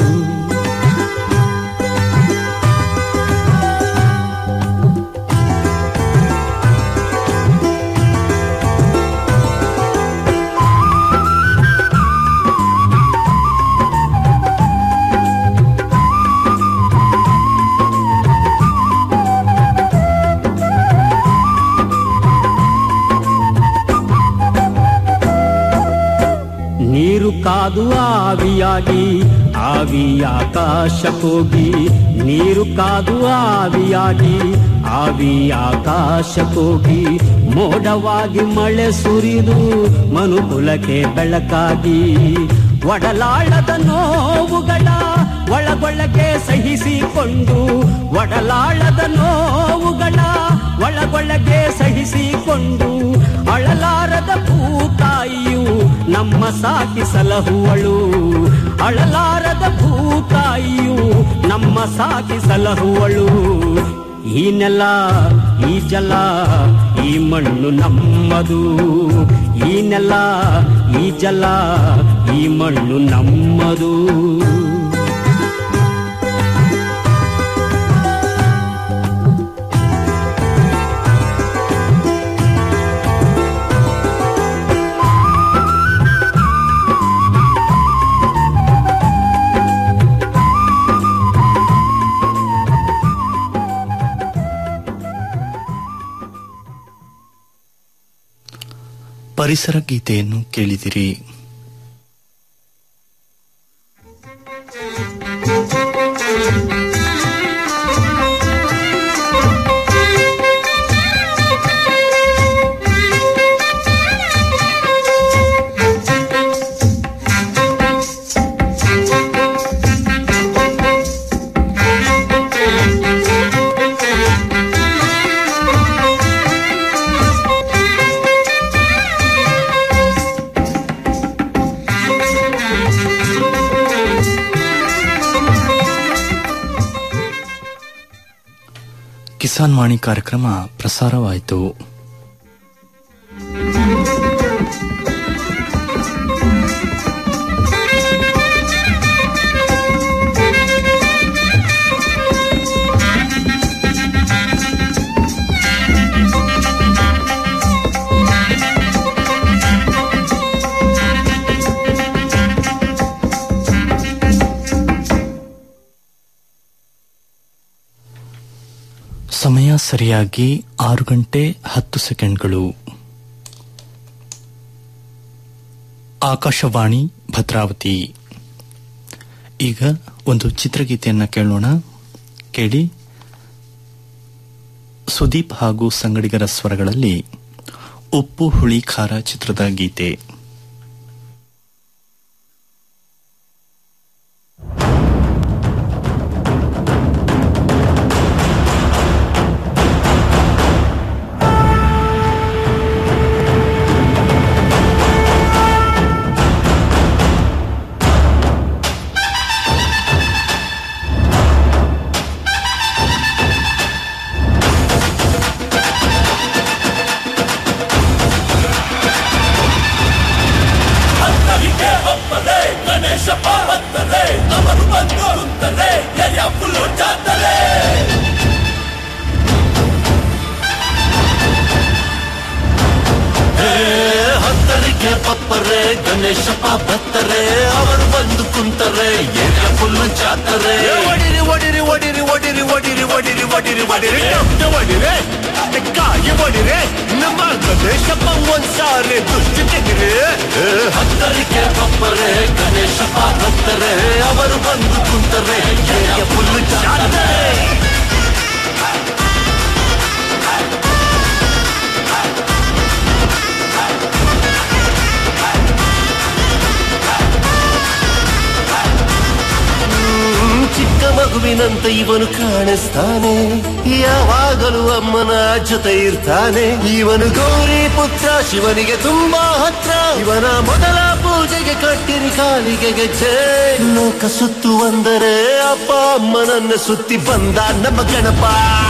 ನೀರು ಕಾದು ಆವಿಯಾಗಿ ಆವಿ ಆಕಾಶಕ್ಕೋಗಿ ನೀರು ಕಾದು ಆವಿಯಾಗಿ ಆವಿ ಆಕಾಶಕ್ಕೋಗಿ ಮೋಡವಾಗಿ ಮಳೆ ಸುರಿದು ಮನುಕುಲಕ್ಕೆ ಬೆಳಕಾಗಿ ಒಡಲಾಳದ ನೋವುಗಳ ಒಳಗೊಳಗೆ ಸಹಿಸಿಕೊಂಡು ಒಡಲಾಳದ ನೋವುಗಳ ಒಳಗೊಳಗೆ ಸಹಿಸಿಕೊಂಡು ಅಳಲಾರದ ಭೂತಾಯಿಯು ನಮ್ಮ ಸಾಕಿ ಸಲಹುವಳು ಅಳಲಾರದ ಭೂತಾಯಿಯು ನಮ್ಮ ಸಾಕಿ ಸಲಹುವಳು ಈ ನೆಲ ಈ ಜಲ ಈ ಮಣ್ಣು ನಮ್ಮದು ಈ ನೆಲ ಈ ಜಲ ಈ ಮಣ್ಣು ನಮ್ಮದು ಪರಿಸರ ಗೀತೆಯನ್ನು ಕೇಳಿದಿರಿ ಕಿಸಾನ್ ವಾಣಿ ಕಾರ್ಯಕ್ರಮ ಪ್ರಸಾರವಾಯಿತು ಸಮಯ ಸರಿಯಾಗಿ ಆರು ಗಂಟೆ ಹತ್ತು ಸೆಕೆಂಡ್ಗಳು ಆಕಾಶವಾಣಿ ಭದ್ರಾವತಿ ಈಗ ಒಂದು ಚಿತ್ರಗೀತೆಯನ್ನ ಕೇಳೋಣ ಕೇಳಿ ಸುದೀಪ್ ಹಾಗೂ ಸಂಗಡಿಗರ ಸ್ವರಗಳಲ್ಲಿ ಉಪ್ಪು ಹುಳಿ ಖಾರ ಚಿತ್ರದ ಗೀತೆ ಹತ್ತರಿಗೆ ಪಪ್ಪರೆ ಗಣೇಶಪ್ಪ ಬತ್ತರೆ ಅವರು ಬಂದು ಕುಂತರೆ ಏರಿಯ ಫುಲ್ಲು ಜಾತರೆ ಒಡಿರಿ ಒಡಿರಿ ಒಡಿರಿ ಒಡಿರಿ ಒಡಿರಿ ಒಡಿರಿ ಒಡಿರಿ ಒಡಿರಿ ದೊಡ್ಡ ಒಡಿರೆ ಕಾಯಿ ಒಡಿರೆ ನಮ್ಮ ಗಣೇಶಪ್ಪ ಒಂದ್ಸಾರಿ ದುಷ್ಟಿ ತೆಗಿರಿ ಹತ್ತರಿಗೆ ಪಪ್ಪರೆ ಗಣೇಶಪ್ಪ ಬತ್ತರೆ ಅವರು ಬಂದು ಕುಂತರೆ ಏರಿಯ ಫುಲ್ಲು ಜಾತರೆ ಚಿಕ್ಕ ಮಗುವಿನಂತೆ ಇವನು ಕಾಣಿಸ್ತಾನೆ ಯಾವಾಗಲೂ ಅಮ್ಮನ ಜೊತೆ ಇರ್ತಾನೆ ಇವನು ಗೌರಿ ಪುತ್ರ ಶಿವನಿಗೆ ತುಂಬಾ ಹತ್ರ ಇವನ ಮೊದಲ ಪೂಜೆಗೆ ಕಟ್ಟಿರಿ ಕಾಲಿಗೆ ಗೆಜ್ಜೆ ಲೋಕ ಸುತ್ತು ಅಂದರೆ ಅಪ್ಪ ಅಮ್ಮನನ್ನ ಸುತ್ತಿ ಬಂದ ನಮ್ಮ ಗಣಪ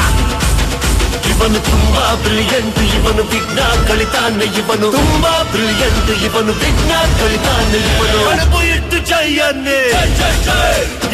ಇವನು ತುಂಬಾ ಬ್ರಿಲಿಯಂಟ್ ಇವನು ವಿಘ್ನ ಕಳಿತಾನೆ ಇವನು ತುಂಬಾ ಬ್ರಿಲಿಯಂಟ್ ಇವನು ವಿಘ್ನ ಕಳಿತಾನೆ ಇವನು ಅಣಬು ಇಟ್ಟು ಜಯನ್ನೇ